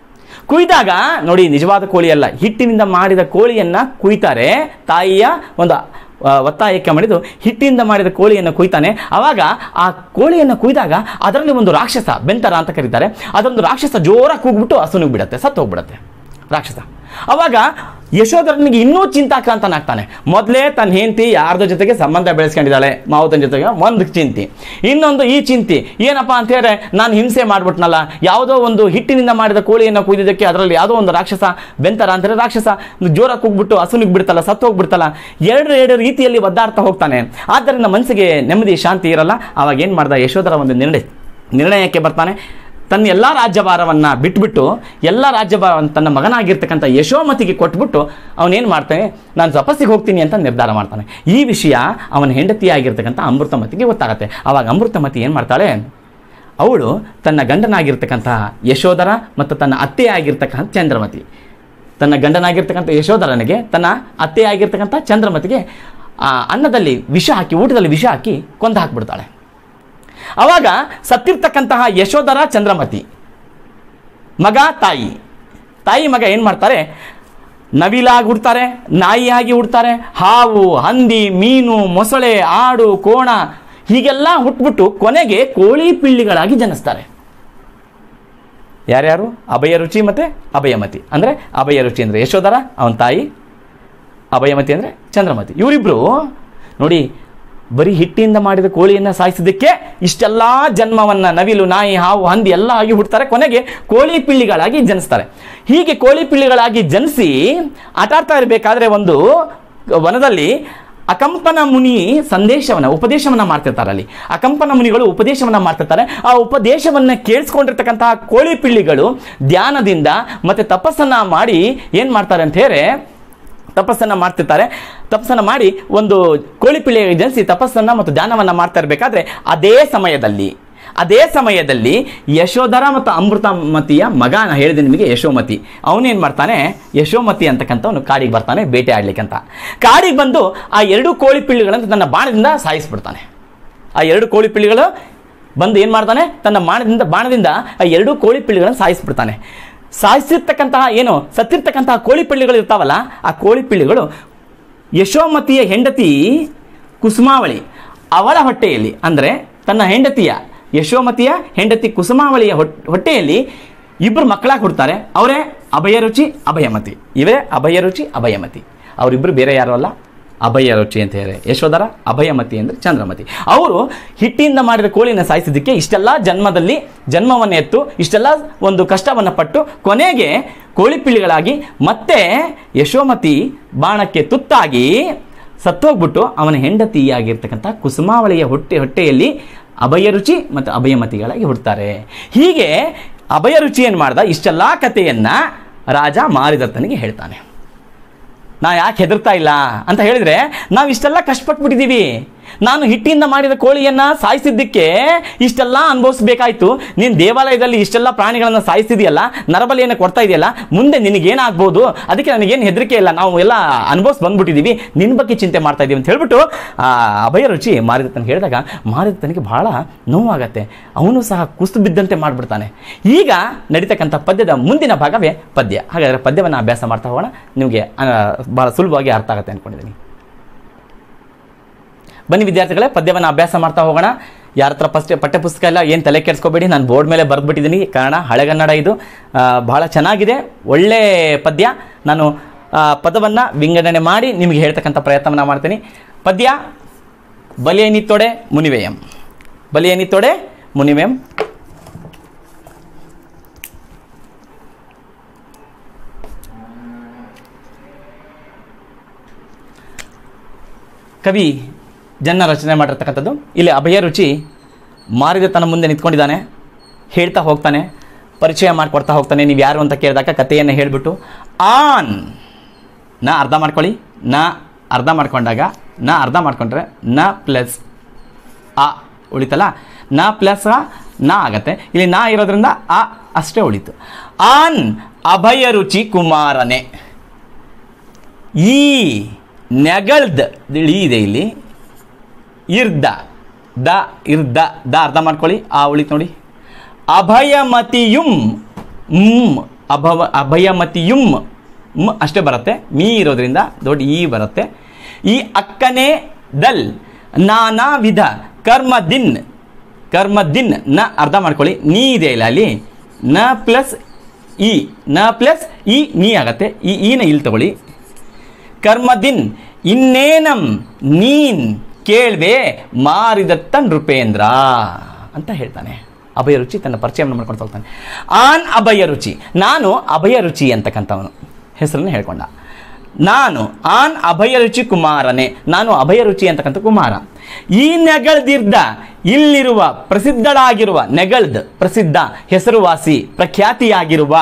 Speaker 1: ಕುಯ್ದಾಗ ನೋಡಿ ನಿಜವಾದ ಕೋಳಿ ಅಲ್ಲ ಹಿಟ್ಟಿನಿಂದ ಮಾಡಿದ ಕೋಳಿಯನ್ನ ಕುಯ್ತಾರೆ ತಾಯಿಯ ಒಂದು ಆ, ಒತ್ತಾಯಕ್ಕೆ ಮಾಡಿದ್ದು ಹಿಟ್ಟಿನಿಂದ ಮಾಡಿದ ಕೋಳಿಯನ್ನು ಕುಯ್ತಾನೆ ಅವಾಗ ಆ ಕೋಳಿಯನ್ನು ಕುಯ್ದಾಗ ಅದರಲ್ಲಿ ಒಂದು ರಾಕ್ಷಸ ಬೆಂತರ ಅಂತ ಕರೀತಾರೆ ಅದೊಂದು ರಾಕ್ಷಸ ಜೋರಾಗಿ ಕೂಗ್ಬಿಟ್ಟು ಹಸುನಿಗೆ ಬಿಡುತ್ತೆ ಸತ್ತು ಹೋಗ್ಬಿಡುತ್ತೆ ರಾಕ್ಷಸ ಅವಾಗ ಯಶೋಧರನಿಗೆ ಇನ್ನೂ ಚಿಂತಾಕ್ರಾಂತನಾಗ್ತಾನೆ ಮೊದಲೇ ತನ್ನ ಹೆಂಡತಿ ಯಾರ್ದ ಜೊತೆಗೆ ಸಂಬಂಧ ಬೆಳೆಸ್ಕೊಂಡಿದ್ದಾಳೆ ಮಾವುತನ ಜೊತೆಗೆ ಒಂದು ಚಿಂತಿ ಇನ್ನೊಂದು ಈ ಚಿಂತಿ ಏನಪ್ಪಾ ಅಂತ ಹೇಳಿದ್ರೆ ನಾನು ಹಿಂಸೆ ಮಾಡ್ಬಿಟ್ನಲ್ಲ ಯಾವುದೋ ಒಂದು ಹಿಟ್ಟಿನಿಂದ ಮಾಡಿದ ಕೋಳಿಯನ್ನು ಕುಯ್ದಿದ್ದಕ್ಕೆ ಅದರಲ್ಲಿ ಯಾವುದೋ ಒಂದು ರಾಕ್ಷಸ ಬೆಂತರ ಅಂತಾರೆ ರಾಕ್ಷಸ ಜೋರಾಗಿ ಕೂಗ್ಬಿಟ್ಟು ಹಸುನಿಗೆ ಬಿಡ್ತಲ್ಲ ಸತ್ತು ಹೋಗ್ಬಿಡ್ತಲ್ಲ ಎರಡು ಎರಡು ರೀತಿಯಲ್ಲಿ ಒದ್ದಾಡ್ತಾ ಹೋಗ್ತಾನೆ ಆದ್ದರಿಂದ ಮನಸ್ಸಿಗೆ ನೆಮ್ಮದಿ ಶಾಂತಿ ಇರಲ್ಲ ಅವಾಗ ಏನು ಮಾಡ್ದ ಯಶೋಧರ ಒಂದು ನಿರ್ಣಯ ನಿರ್ಣಯಕ್ಕೆ ಬರ್ತಾನೆ ತನ್ನ ಎಲ್ಲ ರಾಜ್ಯಭಾರವನ್ನು ಬಿಟ್ಬಿಟ್ಟು ಎಲ್ಲ ರಾಜ್ಯಭಾರವನ್ನು ತನ್ನ ಮಗನಾಗಿರ್ತಕ್ಕಂಥ ಯಶೋಮತಿಗೆ ಕೊಟ್ಬಿಟ್ಟು ಅವನೇನು ಮಾಡ್ತಾನೆ ನಾನು ತಪಸ್ಸಿಗೆ ಹೋಗ್ತೀನಿ ಅಂತ ನಿರ್ಧಾರ ಮಾಡ್ತಾನೆ ಈ ವಿಷಯ ಅವನ ಹೆಂಡತಿಯಾಗಿರ್ತಕ್ಕಂಥ ಅಮೃತಮತಿಗೆ ಗೊತ್ತಾಗತ್ತೆ ಆವಾಗ ಅಮೃತಮತಿ ಏನು ಮಾಡ್ತಾಳೆ ಅವಳು ತನ್ನ ಗಂಡನಾಗಿರ್ತಕ್ಕಂಥ ಯಶೋಧರ ಮತ್ತು ತನ್ನ ಅತ್ತೆಯಾಗಿರ್ತಕ್ಕಂಥ ಚಂದ್ರಮತಿ ತನ್ನ ಗಂಡನಾಗಿರ್ತಕ್ಕಂಥ ಯಶೋಧರನಿಗೆ ತನ್ನ ಅತ್ತೆಯಾಗಿರ್ತಕ್ಕಂಥ ಚಂದ್ರಮತಿಗೆ ಆ ಅನ್ನದಲ್ಲಿ ವಿಷ ಹಾಕಿ ಊಟದಲ್ಲಿ ವಿಷ ಹಾಕಿ ಕೊಂದು ಹಾಕ್ಬಿಡ್ತಾಳೆ ಅವಾಗ ಸತ್ತಿರ್ತಕ್ಕಂತಹ ಯಶೋಧರ ಚಂದ್ರಮತಿ ಮಗ ತಾಯಿ ತಾಯಿ ಮಗ ಏನು ಮಾಡ್ತಾರೆ ನವಿಲಾಗಿ ಹುಡ್ತಾರೆ ನಾಯಿಯಾಗಿ ಹುಡ್ತಾರೆ ಹಾವು ಹಂದಿ ಮೀನು ಮೊಸಳೆ ಆಡು ಕೋಣ ಹೀಗೆಲ್ಲ ಹುಟ್ಬಿಟ್ಟು ಕೊನೆಗೆ ಕೋಳಿ ಪಿಳ್ಳಿಗಳಾಗಿ ಜನಿಸ್ತಾರೆ ಯಾರ್ಯಾರು ಅಭಯ ರುಚಿ ಮತ್ತು ಅಭಯಮತಿ ಅಂದರೆ ಅಭಯ ರುಚಿ ಅಂದರೆ ಯಶೋಧರ ಅವನ ತಾಯಿ ಅಭಯಮತಿ ಅಂದರೆ ಚಂದ್ರಮತಿ ಇವರಿಬ್ಬರು ನೋಡಿ ಬರೀ ಹಿಟ್ಟಿಂದ ಮಾಡಿದ ಕೋಳಿಯನ್ನು ಸಾಯಿಸಿದ್ದಕ್ಕೆ ಇಷ್ಟೆಲ್ಲ ಜನ್ಮವನ್ನು ನವಿಲು ನಾಯಿ ಹಾವು ಹಂದಿ ಎಲ್ಲ ಆಗಿ ಹುಡ್ತಾರೆ ಕೊನೆಗೆ ಕೋಳಿ ಪಿಳ್ಳಿಗಳಾಗಿ ಜನಿಸ್ತಾರೆ ಹೀಗೆ ಕೋಳಿ ಪಿಳ್ಳಿಗಳಾಗಿ ಜನಿಸಿ ಆಟಾಡ್ತಾ ಇರಬೇಕಾದ್ರೆ ಒಂದು ವನದಲ್ಲಿ ಅಕಂಪನ ಮುನಿ ಸಂದೇಶವನ್ನ ಉಪದೇಶವನ್ನ ಮಾಡ್ತಿರ್ತಾರೆ ಅಲ್ಲಿ ಅಕಂಪನ ಮುನಿಗಳು ಉಪದೇಶವನ್ನ ಮಾಡ್ತಿರ್ತಾರೆ ಆ ಉಪದೇಶವನ್ನ ಕೇಳಿಸ್ಕೊಂಡಿರ್ತಕ್ಕಂತಹ ಕೋಳಿ ಪಿಳ್ಳಿಗಳು ಧ್ಯಾನದಿಂದ ಮತ್ತೆ ತಪಸ್ಸನ್ನ ಮಾಡಿ ಏನ್ ಮಾಡ್ತಾರೆ ಅಂತ ಹೇಳಿ ತಪಸ್ಸನ್ನು ಮಾಡ್ತಿರ್ತಾರೆ ತಪಸ್ಸನ್ನು ಮಾಡಿ ಒಂದು ಕೋಳಿಪಿಳ್ಳಿ ಜನಿಸಿ ತಪಸ್ಸನ್ನು ಮತ್ತು ಧ್ಯಾನವನ್ನು ಮಾಡ್ತಾ ಇರಬೇಕಾದ್ರೆ ಅದೇ ಸಮಯದಲ್ಲಿ ಅದೇ ಸಮಯದಲ್ಲಿ ಯಶೋಧರ ಮತ್ತು ಅಮೃತಮತಿಯ ಮಗ ನಾನು ಹೇಳಿದೆ ನಿಮಗೆ ಯಶೋಮತಿ ಅವನೇನು ಮಾಡ್ತಾನೆ ಯಶೋಮತಿ ಅಂತಕ್ಕಂಥವನು ಕಾಡಿಗೆ ಬರ್ತಾನೆ ಬೇಟೆ ಆಡ್ಲಿಕ್ಕಂತ ಕಾಡಿಗೆ ಬಂದು ಆ ಎರಡು ಕೋಳಿ ಪಿಳ್ಳಿಗಳನ್ನು ತನ್ನ ಬಾಣದಿಂದ ಸಾಯಿಸ್ಬಿಡ್ತಾನೆ ಆ ಎರಡು ಕೋಳಿ ಪಿಳ್ಳಿಗಳು ಬಂದು ಏನು ಮಾಡ್ತಾನೆ ತನ್ನ ಬಾಣದಿಂದ ಬಾಣದಿಂದ ಆ ಎರಡು ಕೋಳಿ ಪಿಳ್ಳಿಗಳನ್ನು ಸಾಯಿಸ್ಬಿಡ್ತಾನೆ ಸಾಯಿಸಿರ್ತಕ್ಕಂತಹ ಏನು ಸತ್ತಿರ್ತಕ್ಕಂತಹ ಕೋಳಿ ಪಿಳ್ಳಿಗಳು ಇರ್ತಾವಲ್ಲ ಆ ಕೋಳಿ ಪಿಳ್ಳಿಗಳು ಯಶೋಮತಿಯ ಹೆಂಡತಿ ಕುಸುಮಾವಳಿ ಅವಳ ಹೊಟ್ಟೆಯಲ್ಲಿ ಅಂದರೆ ತನ್ನ ಹೆಂಡತಿಯ ಯಶೋಮತಿಯ ಹೆಂಡತಿ ಕುಸುಮಾವಳಿಯ ಹೊಟ್- ಹೊಟ್ಟೆಯಲ್ಲಿ ಇಬ್ಬರು ಮಕ್ಕಳಾಗಿ ಹುಡ್ತಾರೆ ಅವರೇ ಅಭಯರುಚಿ ಅಭಯಮತಿ ಇವರೇ ಅಭಯರುಚಿ ಅಭಯಮತಿ ಅವರಿಬ್ಬರು ಬೇರೆ ಯಾರು ಅಲ್ಲ ಅಭಯ ರುಚಿ ಅಂತ ಹೇಳಿ ಯಶೋಧರ ಅಭಯಮತಿ ಅಂದರೆ ಚಂದ್ರಮತಿ ಅವರು ಹಿಟ್ಟಿಂದ ಮಾಡಿದ ಕೋಳಿನ ಸಾಯಿಸಿದ್ದಕ್ಕೆ ಇಷ್ಟೆಲ್ಲ ಜನ್ಮದಲ್ಲಿ ಜನ್ಮವನ್ನು ಎತ್ತು ಇಷ್ಟೆಲ್ಲ ಒಂದು ಕಷ್ಟವನ್ನು ಪಟ್ಟು ಕೊನೆಗೆ ಕೋಳಿ ಪಿಳ್ಳಿಗಳಾಗಿ ಮತ್ತೆ ಯಶೋಮತಿ ಬಾಣಕ್ಕೆ ತುತ್ತಾಗಿ ಸತ್ತೋಗ್ಬಿಟ್ಟು ಅವನ ಹೆಂಡತಿಯಾಗಿರ್ತಕ್ಕಂಥ ಕುಸುಮಾವಳಿಯ ಹೊಟ್ಟೆ ಹೊಟ್ಟೆಯಲ್ಲಿ ಅಭಯರುಚಿ ಮತ್ತು ಅಭಯಮತಿಗಳಾಗಿ ಹುಡ್ತಾರೆ ಹೀಗೆ ಅಭಯರುಚಿ ಏನು ಮಾಡ್ದ ಇಷ್ಟೆಲ್ಲ ಕಥೆಯನ್ನ ರಾಜ ಮಾರಿದತ್ತನಿಗೆ ಹೇಳ್ತಾನೆ ನಾ ಯಾಕೆ ಹೆದರ್ತಾ ಇಲ್ಲ ಅಂತ ಹೇಳಿದ್ರೆ ನಾವು ಇಷ್ಟೆಲ್ಲ ಕಷ್ಟಪಟ್ಬಿಟ್ಟಿದ್ದೀವಿ ನಾನು ಹಿಟ್ಟಿಂದ ಮಾಡಿದ ಕೋಳಿಯನ್ನ ಸಾಯಿಸಿದ್ದಕ್ಕೆ ಇಷ್ಟೆಲ್ಲ ಅನುಭವಿಸ್ಬೇಕಾಯ್ತು ನೀನು ದೇವಾಲಯದಲ್ಲಿ ಇಷ್ಟೆಲ್ಲ ಪ್ರಾಣಿಗಳನ್ನು ಸಾಯಿಸಿದೆಯಲ್ಲ ನರಬಲಿಯನ್ನು ಕೊಡ್ತಾ ಇದೆಯಲ್ಲ ಮುಂದೆ ನಿನಗೇನಾಗ್ಬೋದು ಅದಕ್ಕೆ ನನಗೇನು ಹೆದರಿಕೆ ಇಲ್ಲ ನಾವು ಎಲ್ಲ ಅನುಭವಿಸ್ ಬಂದ್ಬಿಟ್ಟಿದ್ದೀವಿ ನಿನ್ನ ಬಗ್ಗೆ ಚಿಂತೆ ಮಾಡ್ತಾ ಇದ್ದೀವಿ ಅಂತ ಹೇಳ್ಬಿಟ್ಟು ಆ ಅಭಯ ರುಚಿ ಮಾರಿದತ್ತನಿಗೆ ಹೇಳಿದಾಗ ಮಾರಿದತ್ತನಿಗೆ ಬಹಳ ನೋವಾಗತ್ತೆ ಅವನು ಸಹ ಕುಸಿದು ಬಿದ್ದಂತೆ ಮಾಡಿಬಿಡ್ತಾನೆ ಈಗ ನಡೀತಕ್ಕಂಥ ಪದ್ಯದ ಮುಂದಿನ ಭಾಗವೇ ಪದ್ಯ ಹಾಗಾದರೆ ಪದ್ಯವನ್ನು ಅಭ್ಯಾಸ ಮಾಡ್ತಾ ಹೋಗೋಣ ನಿಮಗೆ ಆ, ಬಹಳ ಸುಲಭವಾಗಿ ಅರ್ಥ ಆಗುತ್ತೆ ಅಂದ್ಕೊಂಡಿದ್ದೀನಿ ಬನ್ನಿ ವಿದ್ಯಾರ್ಥಿಗಳೇ ಪದ್ಯವನ್ನು ಅಭ್ಯಾಸ ಮಾಡ್ತಾ ಹೋಗೋಣ ಯಾರ ಹತ್ರ ಫಸ್ಟ್ ಪಠ್ಯಪುಸ್ತಕ ಎಲ್ಲ ಏನು ತಲೆ ಕೆಡಿಸ್ಕೋಬೇಡಿ ನಾನು ಬೋರ್ಡ್ ಮೇಲೆ ಬರೆದ್ಬಿಟ್ಟಿದ್ದೀನಿ ಕಾರಣ ಹಳೆಗನ್ನಡ ಇದು ಆ, ಬಹಳ ಚೆನ್ನಾಗಿದೆ ಒಳ್ಳೆ ಪದ್ಯ ನಾನು ಆ, ಪದವನ್ನು ವಿಂಗಡಣೆ ಮಾಡಿ ನಿಮಗೆ ಹೇಳ್ತಕ್ಕಂಥ ಪ್ರಯತ್ನವನ್ನು ಮಾಡ್ತೀನಿ ಪದ್ಯ ಬಲಿಯನಿತ್ತೊಡೆ ಮುನಿವೆಯಂ ಬಲಿಯನಿತ್ತೊಡೆ ಮುನಿವೆಯಂ ಕವಿ ಜನ ರಚನೆ ಮಾಡಿರ್ತಕ್ಕಂಥದ್ದು ಇಲ್ಲಿ ಅಭಯ ರುಚಿ ಮಾರಿದ ತನ್ನ ಮುಂದೆ ನಿಂತ್ಕೊಂಡಿದ್ದಾನೆ ಹೇಳ್ತಾ ಹೋಗ್ತಾನೆ ಪರಿಚಯ ಮಾಡಿಕೊಡ್ತಾ ಹೋಗ್ತಾನೆ ನೀವು ಯಾರು ಅಂತ ಕೇಳಿದಾಗ ಕಥೆಯನ್ನು ಹೇಳಿಬಿಟ್ಟು ಆನ್ ನಾ ಅರ್ಧ ಮಾಡ್ಕೊಳ್ಳಿ ನಾ ಅರ್ಧ ಮಾಡ್ಕೊಂಡಾಗ ನಾ ಅರ್ಧ ಮಾಡ್ಕೊಂಡ್ರೆ ನ ಪ್ಲಸ್ ಆ ಉಳಿತಲ್ಲ ನ ಪ್ಲಸ್ ಆ ನಾ ಆಗತ್ತೆ ಇಲ್ಲಿ ನಾ ಇರೋದ್ರಿಂದ ಆ ಅಷ್ಟೇ ಉಳಿತು ಆನ್ ಅಭಯ ರುಚಿ ಕುಮಾರನೇ ಈ ನೆಗಳ್ದ ಇಳಿ ಇದೆ ಇಲ್ಲಿ ಇರ್ದ ದ ಇರ್ದ ದ ಅರ್ಥ ಮಾಡ್ಕೊಳ್ಳಿ ಆ ಉಳಿತು ನೋಡಿ ಅಭಯಮತಿಯುಂ ಮ್ ಅಭವ ಅಭಯಮತಿಯುಂ ಮ್ ಅಷ್ಟೇ ಬರುತ್ತೆ ಮೀ ಇರೋದ್ರಿಂದ ದೊಡ್ಡ ಈ ಬರುತ್ತೆ ಈ ಅಕ್ಕನೇ ದಲ್ ನಾನಾ ವಿಧ ಕರ್ಮ ದಿನ್ ಕರ್ಮ ದಿನ್ ನ ಅರ್ಥ ಮಾಡ್ಕೊಳ್ಳಿ ನೀ ಇದೆ ಇಲ್ಲ ಅಲ್ಲಿ ನ ಪ್ಲಸ್ ಇ ನ ಪ್ಲಸ್ ಇ ನೀ ಆಗತ್ತೆ ಈ ಈನ ಇಲ್ಲಿ ತಗೊಳ್ಳಿ ಕರ್ಮದಿನ್ ಇನ್ನೇನಂ ನೀನ್ ಕೇಳ್ವೆ ಮಾರಿದತ್ತ ನೃಪೇಂದ್ರ ಅಂತ ಹೇಳ್ತಾನೆ ಅಭಯ ರುಚಿ ತನ್ನ ಪರಿಚಯವನ್ನು ಮಾಡ್ಕೊಂಡು ಹೋಗ್ತಾನೆ ಆನ್ ಅಭಯ ರುಚಿ ನಾನು ಅಭಯ ರುಚಿ ಅಂತಕ್ಕಂಥವನು ಹೆಸರನ್ನು ಹೇಳ್ಕೊಂಡ ನಾನು ಆನ್ ಅಭಯ ರುಚಿ ಕುಮಾರನೇ ನಾನು ಅಭಯ ರುಚಿ ಅಂತಕ್ಕಂಥ ಕುಮಾರ ಈ ನೆಗಳ್ದಿರ್ದ ಇಲ್ಲಿರುವ ಪ್ರಸಿದ್ಧಳಾಗಿರುವ ನೆಗಳ್ದ್ ಪ್ರಸಿದ್ಧ ಹೆಸರುವಾಸಿ ಪ್ರಖ್ಯಾತಿಯಾಗಿರುವ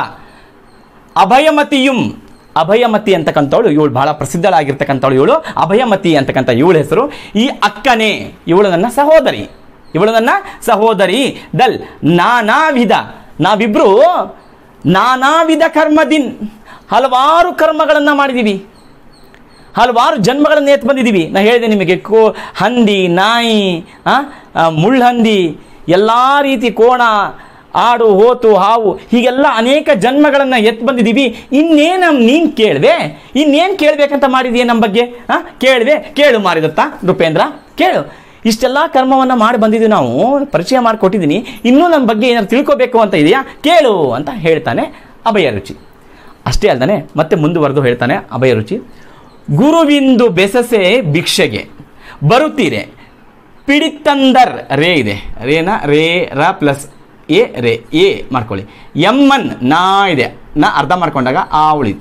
Speaker 1: ಅಭಯಮತಿಯುಂ ಅಭಯಮತಿ ಅಂತಕ್ಕಂಥವಳು ಇವಳು ಬಹಳ ಪ್ರಸಿದ್ಧಳಾಗಿರ್ತಕ್ಕಂಥವಳು ಇವಳು ಅಭಯಮತಿ ಅಂತಕ್ಕಂಥ ಇವಳ ಹೆಸರು ಈ ಅಕ್ಕನೇ ಇವಳು ನನ್ನ ಸಹೋದರಿ ಇವಳು ನನ್ನ ಸಹೋದರಿ ದಲ್ ನಾನಾ ವಿಧ ನಾವಿಬ್ರು ನಾನಾ ವಿಧ ಕರ್ಮದಿನ್ ಹಲವಾರು ಕರ್ಮಗಳನ್ನು ಮಾಡಿದ್ದೀವಿ ಹಲವಾರು ಜನ್ಮಗಳನ್ನು ಎತ್ತು ಬಂದಿದ್ದೀವಿ ನಾ ಹೇಳಿದೆ ನಿಮಗೆ ಕೋ ಹಂದಿ ನಾಯಿ ಆ, ಆ, ಮುಳ್ಳಹಂದಿ ಎಲ್ಲ ರೀತಿ ಕೋಣ ಆಡು ಹೋತು ಹಾವು ಹೀಗೆಲ್ಲ ಅನೇಕ ಜನ್ಮಗಳನ್ನು ಎತ್ತು ಬಂದಿದ್ದೀವಿ ಇನ್ನೇನು ನೀನು ಕೇಳಿದೆ ಇನ್ನೇನು ಕೇಳಬೇಕಂತ ಮಾಡಿದೀಯ ನಮ್ಮ ಬಗ್ಗೆ ಹಾಂ ಕೇಳಿದೆ ಕೇಳು ಮಾರಿದತ್ತ ನೃಪೇಂದ್ರ ಕೇಳು ಇಷ್ಟೆಲ್ಲ ಕರ್ಮವನ್ನು ಮಾಡಿ ಬಂದಿದ್ದೀವಿ ನಾವು ಪರಿಚಯ ಮಾಡಿಕೊಟ್ಟಿದ್ದೀನಿ ಇನ್ನೂ ನಮ್ಮ ಬಗ್ಗೆ ಏನಾದ್ರು ತಿಳ್ಕೊಬೇಕು ಅಂತ ಇದೆಯಾ ಕೇಳು ಅಂತ ಹೇಳ್ತಾನೆ ಅಭಯ ರುಚಿ ಅಷ್ಟೇ ಅಲ್ದಾನೆ ಮತ್ತೆ ಮುಂದುವರೆದು ಹೇಳ್ತಾನೆ ಅಭಯ ರುಚಿ ಗುರುವಿಂದು ಬೆಸಸೆ ಭಿಕ್ಷೆಗೆ ಬರುತ್ತೀರೆ ಪಿಡಿತಂದರ್ ರೇ ಇದೆ ರೇನ ರೇ ರ ಪ್ಲಸ್ ಎ ರೇ ಎ ಮಾಡ್ಕೊಳ್ಳಿ ಎಮ್ಮನ್ ನಾ ಇದೆ ನಾ ಅರ್ಧ ಮಾಡ್ಕೊಂಡಾಗ ಆ ಉಳಿತು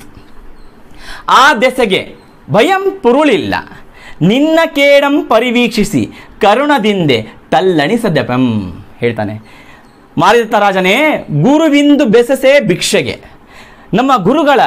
Speaker 1: ಆ ದೆಸೆಗೆ ಭಯಂ ಪುರುಳಿಲ್ಲ ನಿನ್ನ ಕೇಡಂ ಪರಿವೀಕ್ಷಿಸಿ ಕರುಣದಿಂದೆ ತಲ್ಲಣಿಸದೆಪಂ ಹೇಳ್ತಾನೆ ಮಾರಿದತ್ತ ರಾಜನೇ ಗುರುವಿಂದು ಬೆಸಸೆ ಭಿಕ್ಷೆಗೆ ನಮ್ಮ ಗುರುಗಳ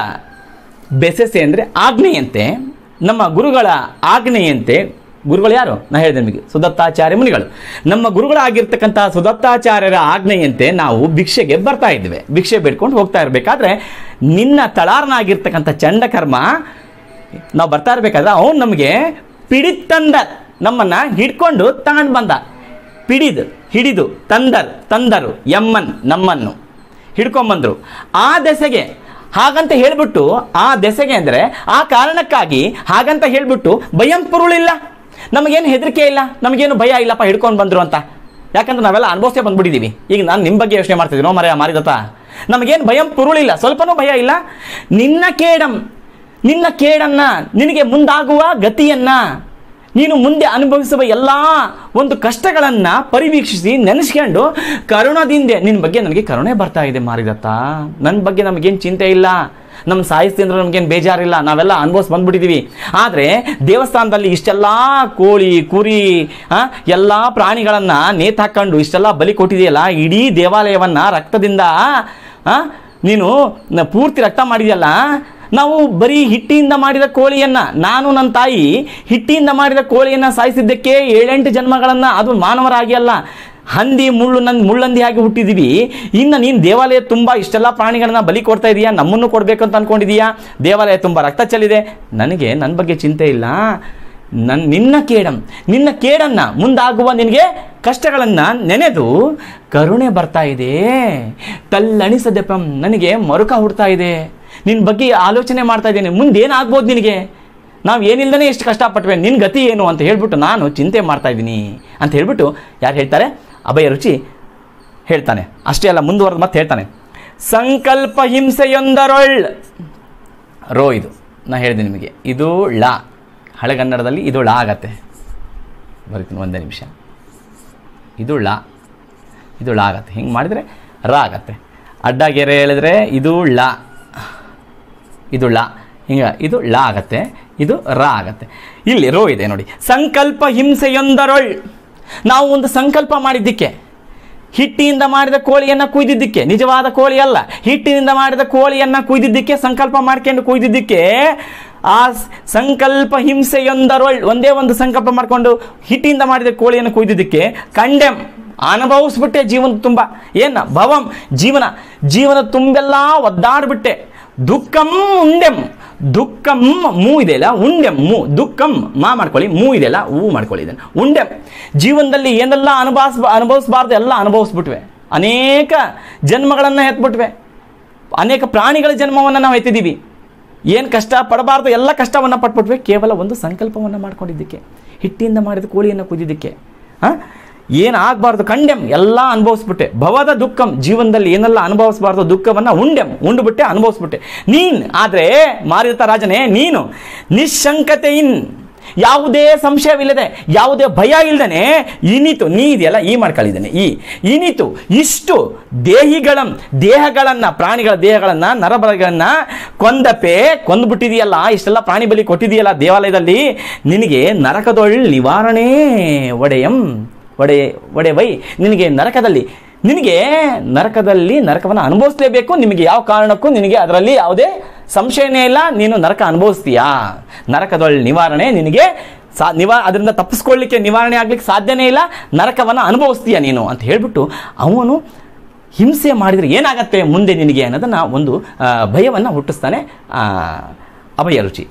Speaker 1: ಬೆಸೆಸೆ ಅಂದರೆ ಆಜ್ಞೆಯಂತೆ ನಮ್ಮ ಗುರುಗಳ ಆಜ್ಞೆಯಂತೆ ಗುರುಗಳು ಯಾರು ನಾ ಹೇಳಿದೆ ನಿಮಗೆ ಸುದತ್ತಾಚಾರ್ಯ ಮುನಿಗಳು ನಮ್ಮ ಗುರುಗಳಾಗಿರ್ತಕ್ಕಂಥ ಸುದತ್ತಾಚಾರ್ಯರ ಆಜ್ಞೆಯಂತೆ ನಾವು ಭಿಕ್ಷೆಗೆ ಬರ್ತಾ ಇದ್ವಿ ಭಿಕ್ಷೆ ಬೇಡ್ಕೊಂಡು ಹೋಗ್ತಾ ಇರಬೇಕಾದ್ರೆ ನಿನ್ನ ತಳಾರನಾಗಿರ್ತಕ್ಕಂಥ ಚಂಡಕರ್ಮ ನಾವು ಬರ್ತಾ ಇರಬೇಕಾದ್ರೆ ಅವನು ನಮಗೆ ಪಿಡಿತಂದ ನಮ್ಮನ್ನು ಹಿಡ್ಕೊಂಡು ತಗೊಂಡು ಬಂದ ಪಿಡಿದು ಹಿಡಿದು ತಂದರ್ ತಂದರು ಎಮ್ಮನ್ ನಮ್ಮನ್ನು ಹಿಡ್ಕೊಂಬಂದರು ಆ ದೆಸೆಗೆ ಹಾಗಂತ ಹೇಳ್ಬಿಟ್ಟು ಆ ದೆಸೆಗೆ ಅಂದರೆ ಆ ಕಾರಣಕ್ಕಾಗಿ ಹಾಗಂತ ಹೇಳ್ಬಿಟ್ಟು ಭಯಂ ಪುರುಳಿಲ್ಲ ನಮಗೇನು ಹೆದರಿಕೆ ಇಲ್ಲ ನಮಗೇನು ಭಯ ಇಲ್ಲಪ್ಪ ಹಿಡ್ಕೊಂಡು ಬಂದರು ಅಂತ ಯಾಕಂದ್ರೆ ನಾವೆಲ್ಲ ಅನುಭವಿಸೇ ಬಂದ್ಬಿಟ್ಟಿದ್ದೀವಿ ಈಗ ನಾನು ನಿಮ್ಮ ಬಗ್ಗೆ ಯೋಚನೆ ಮಾಡ್ತಿದ್ದೀನಿ ನೋ ಮರೆಯ ಮಾರಿದತ್ತ ನಮಗೇನು ಭಯಂ ಪುರುಳಿಲ್ಲ ಸ್ವಲ್ಪನೂ ಭಯ ಇಲ್ಲ ನಿನ್ನ ಕೇಡಂ ನಿನ್ನ ಕೇಡನ್ನ ನಿನಗೆ ಮುಂದಾಗುವ ಗತಿಯನ್ನ ನೀನು ಮುಂದೆ ಅನುಭವಿಸುವ ಎಲ್ಲ ಒಂದು ಕಷ್ಟಗಳನ್ನ ಪರಿವೀಕ್ಷಿಸಿ ನೆನೆಸ್ಕೊಂಡು ಕರುಣದಿಂದ ನಿನ್ನ ಬಗ್ಗೆ ನನಗೆ ಕರುಣೆ ಬರ್ತಾ ಇದೆ ಮಾರಿದತ್ತ ನನ್ನ ಬಗ್ಗೆ ನಮಗೇನು ಚಿಂತೆ ಇಲ್ಲ ನಮ್ಮ ಸಾಯಿಸ್ತಿ ಅಂದ್ರೆ ನಮಗೇನು ಬೇಜಾರಿಲ್ಲ ನಾವೆಲ್ಲ ಅನುಭವಿಸಿ ಬಂದ್ಬಿಟ್ಟಿದ್ದೀವಿ ಆದರೆ ದೇವಸ್ಥಾನದಲ್ಲಿ ಇಷ್ಟೆಲ್ಲ ಕೋಳಿ ಕುರಿ ಆ, ಎಲ್ಲ ಪ್ರಾಣಿಗಳನ್ನು ನೇತು ಹಾಕ್ಕೊಂಡು ಇಷ್ಟೆಲ್ಲ ಬಲಿ ಕೊಟ್ಟಿದೆಯಲ್ಲ ಇಡೀ ದೇವಾಲಯವನ್ನು ರಕ್ತದಿಂದ ಆ, ನೀನು ನ- ಪೂರ್ತಿ ರಕ್ತ ಮಾಡಿದೆಯಲ್ಲ ನಾವು ಬರೀ ಹಿಟ್ಟಿಯಿಂದ ಮಾಡಿದ ಕೋಳಿಯನ್ನ ನಾನು ನನ್ನ ತಾಯಿ ಹಿಟ್ಟಿಯಿಂದ ಮಾಡಿದ ಕೋಳಿಯನ್ನ ಸಾಯಿಸಿದ್ದಕ್ಕೆ ಏಳೆಂಟು ಜನ್ಮಗಳನ್ನ ಅದು ಮಾನವರಾಗಿ ಅಲ್ಲ ಹಂದಿ ಮುಳ್ಳು ನನ್ನ ಮುಳ್ಳಂದಿ ಆಗಿ ಹುಟ್ಟಿದೀವಿ ಇನ್ನು ನೀನು ದೇವಾಲಯ ತುಂಬ ಇಷ್ಟೆಲ್ಲ ಪ್ರಾಣಿಗಳನ್ನ ಬಲಿ ಕೊಡ್ತಾ ಇದೀಯಾ ನಮ್ಮನ್ನು ಕೊಡಬೇಕು ಅಂತ ಅನ್ಕೊಂಡಿದೀಯಾ ದೇವಾಲಯ ತುಂಬ ರಕ್ತ ಚೆಲ್ಲಿದೆ ನನಗೆ ನನ್ನ ಬಗ್ಗೆ ಚಿಂತೆ ಇಲ್ಲ ನನ್ ನಿನ್ನ ಕೇಡಂ ನಿನ್ನ ಕೇಡನ್ನ ಮುಂದಾಗುವ ನಿನಗೆ ಕಷ್ಟಗಳನ್ನು ನೆನೆದು ಕರುಣೆ ಬರ್ತಾ ಇದೆ ತಲ್ಲಣಿಸದೆಪಂ ನನಗೆ ಮರುಕ ಹುಡ್ತಾ ಇದೆ ನಿನ್ನ ಬಗ್ಗೆ ಆಲೋಚನೆ ಮಾಡ್ತಾ ಇದ್ದೇನೆ ಮುಂದೆ ಏನಾಗ್ಬೋದು ನಿನಗೆ ನಾವು ಏನಿಲ್ಲದೇ ಎಷ್ಟು ಕಷ್ಟಪಟ್ವೆ ನಿನ್ನ ಗತಿ ಏನು ಅಂತ ಹೇಳ್ಬಿಟ್ಟು ನಾನು ಚಿಂತೆ ಮಾಡ್ತಾ ಇದ್ದೀನಿ ಅಂತ ಹೇಳ್ಬಿಟ್ಟು ಯಾರು ಹೇಳ್ತಾರೆ ಅಭಯ ರುಚಿ ಹೇಳ್ತಾನೆ ಅಷ್ಟೇ ಅಲ್ಲ ಮುಂದುವರೆದು ಮತ್ತೆ ಹೇಳ್ತಾನೆ ಸಂಕಲ್ಪ ಹಿಂಸೆಯೊಂದರೊಳ್ ರೋ ಇದು ನಾ ಹೇಳಿದೆ ನಿಮಗೆ ಇದು ಳ ಹಳೆಗನ್ನಡದಲ್ಲಿ ಇದು ಳ ಆಗತ್ತೆ ಬರೀತೀನಿ ಒಂದೇ ನಿಮಿಷ ಇದು ಳ ಇದು ಳ ಆಗತ್ತೆ ಹಿಂಗೆ ಮಾಡಿದರೆ ರ ಆಗತ್ತೆ ಅಡ್ಡ ಗೆರೆ ಹೇಳಿದ್ರೆ ಇದು ಳ ಇದು ಳ ಹಿಂಗೆ ಇದು ಳ ಆಗತ್ತೆ ಇದು ರ ಆಗತ್ತೆ ಇಲ್ಲಿ ರೋ ಇದೆ ನೋಡಿ ಸಂಕಲ್ಪ ಹಿಂಸೆಯೊಂದರೊಳ್ ನಾವು ಒಂದು ಸಂಕಲ್ಪ ಮಾಡಿದ್ದಕ್ಕೆ ಹಿಟ್ಟಿನಿಂದ ಮಾಡಿದ ಕೋಳಿಯನ್ನು ಕುಯ್ದಿದ್ದಕ್ಕೆ ನಿಜವಾದ ಕೋಳಿ ಅಲ್ಲ ಹಿಟ್ಟಿನಿಂದ ಮಾಡಿದ ಕೋಳಿಯನ್ನು ಕುಯ್ದಿದ್ದಕ್ಕೆ ಸಂಕಲ್ಪ ಮಾಡ್ಕೊಂಡು ಕುಯ್ದಿದ್ದಕ್ಕೆ ಆ ಸ್- ಸಂಕಲ್ಪ ಹಿಂಸೆಯೊಂದರೊಳ್ ಒಂದೇ ಒಂದು ಸಂಕಲ್ಪ ಮಾಡಿಕೊಂಡು ಹಿಟ್ಟಿನಿಂದ ಮಾಡಿದ ಕೋಳಿಯನ್ನು ಕುಯ್ದಿದ್ದಕ್ಕೆ ಕಂಡೆಮ್ ಅನುಭವಿಸ್ಬಿಟ್ಟೆ ಜೀವನ ತುಂಬ ಏನ ಭವಂ ಜೀವನ ಜೀವನ ತುಂಬೆಲ್ಲ ಒದ್ದಾಡ್ಬಿಟ್ಟೆ ದುಃಖಂ ಉಂಡೆಂ ದುಃಖಂ ಮೂ ಇದೆಯಲ್ಲ ಉಂಡೆಂ ಮೂ ದುಃಖಂ ಮಾ ಮಾಡ್ಕೊಳ್ಳಿ ಮೂ ಇದೆಯಲ್ಲ ಹೂ ಮಾಡ್ಕೊಳ್ಳಿ ಇದನ್ನು ಉಂಡೆಂ ಜೀವನದಲ್ಲಿ ಏನೆಲ್ಲ ಅನುಭವಿಸ್ ಅನುಭವಿಸ್ಬಾರ್ದು ಎಲ್ಲ ಅನುಭವಿಸ್ಬಿಟ್ವೆ ಅನೇಕ ಜನ್ಮಗಳನ್ನು ಎತ್ಬಿಟ್ವೆ ಅನೇಕ ಪ್ರಾಣಿಗಳ ಜನ್ಮವನ್ನು ನಾವು ಎತ್ತಿದ್ದೀವಿ ಏನು ಕಷ್ಟ ಪಡಬಾರ್ದು ಎಲ್ಲ ಕಷ್ಟವನ್ನು ಪಟ್ಬಿಟ್ವಿ ಕೇವಲ ಒಂದು ಸಂಕಲ್ಪವನ್ನು ಮಾಡ್ಕೊಂಡಿದ್ದಕ್ಕೆ ಹಿಟ್ಟಿಂದ ಮಾಡಿದ ಕೋಳಿಯನ್ನು ಕುದಿದ್ದಕ್ಕೆ ಹಾಂ ಏನು ಆಗಬಾರ್ದು ಕಂಡೆಮ್ ಎಲ್ಲ ಅನುಭವಿಸ್ಬಿಟ್ಟೆ ಭವದ ದುಃಖಂ ಜೀವನದಲ್ಲಿ ಏನೆಲ್ಲ ಅನುಭವಿಸಬಾರ್ದು ದುಃಖವನ್ನು ಉಂಡೆಮ್ ಉಂಡುಬಿಟ್ಟೆ ಅನುಭವಿಸ್ಬಿಟ್ಟೆ ನೀನು ಆದರೆ ಮಾರಿತ ರಾಜನೇ ನೀನು ನಿಶಂಕತೆಯಿನ್ ಯಾವುದೇ ಸಂಶಯವಿಲ್ಲದೆ ಯಾವುದೇ ಭಯ ಇಲ್ಲದೆ ಇನಿತು ನೀ ಇದೆಯಲ್ಲ ಈ ಮಾಡ್ಕೊಳ್ಳಿದ್ದಾನೆ ಈ ಇನಿತು ಇಷ್ಟು ದೇಹಿಗಳ ದೇಹಗಳನ್ನು ಪ್ರಾಣಿಗಳ ದೇಹಗಳನ್ನು ನರಬಲಗಳನ್ನು ಕೊಂದಪೆ ಕೊಂದ್ಬಿಟ್ಟಿದೆಯಲ್ಲ ಇಷ್ಟೆಲ್ಲ ಪ್ರಾಣಿ ಬಲಿ ಕೊಟ್ಟಿದೆಯಲ್ಲ ದೇವಾಲಯದಲ್ಲಿ ನಿನಗೆ ನರಕದೊಳ್ ನಿವಾರಣೆ ಒಡೆಯಂ ಒಡೆ ಒಡೆವೈ ನಿನಗೆ ನರಕದಲ್ಲಿ ನಿನಗೆ ನರಕದಲ್ಲಿ ನರಕವನ್ನು ಅನುಭವಿಸಲೇಬೇಕು ನಿಮಗೆ ಯಾವ ಕಾರಣಕ್ಕೂ ನಿನಗೆ ಅದರಲ್ಲಿ ಯಾವುದೇ ಸಂಶಯನೇ ಇಲ್ಲ ನೀನು ನರಕ ಅನುಭವಿಸ್ತೀಯಾ ನರಕದೊಳ್ ನಿವಾರಣೆ ನಿನಗೆ ಸಾ ನಿವಾ ಅದರಿಂದ ತಪ್ಪಿಸ್ಕೊಳ್ಳಿಕ್ಕೆ ನಿವಾರಣೆ ಆಗ್ಲಿಕ್ಕೆ ಸಾಧ್ಯನೇ ಇಲ್ಲ ನರಕವನ್ನು ಅನುಭವಿಸ್ತೀಯ ನೀನು ಅಂತ ಹೇಳ್ಬಿಟ್ಟು ಅವನು ಹಿಂಸೆ ಮಾಡಿದರೆ ಏನಾಗತ್ತೆ ಮುಂದೆ ನಿನಗೆ ಅನ್ನೋದನ್ನು ಒಂದು ಭಯವನ್ನು ಹುಟ್ಟಿಸ್ತಾನೆ ಆ, ಅಭಯ ರುಚಿ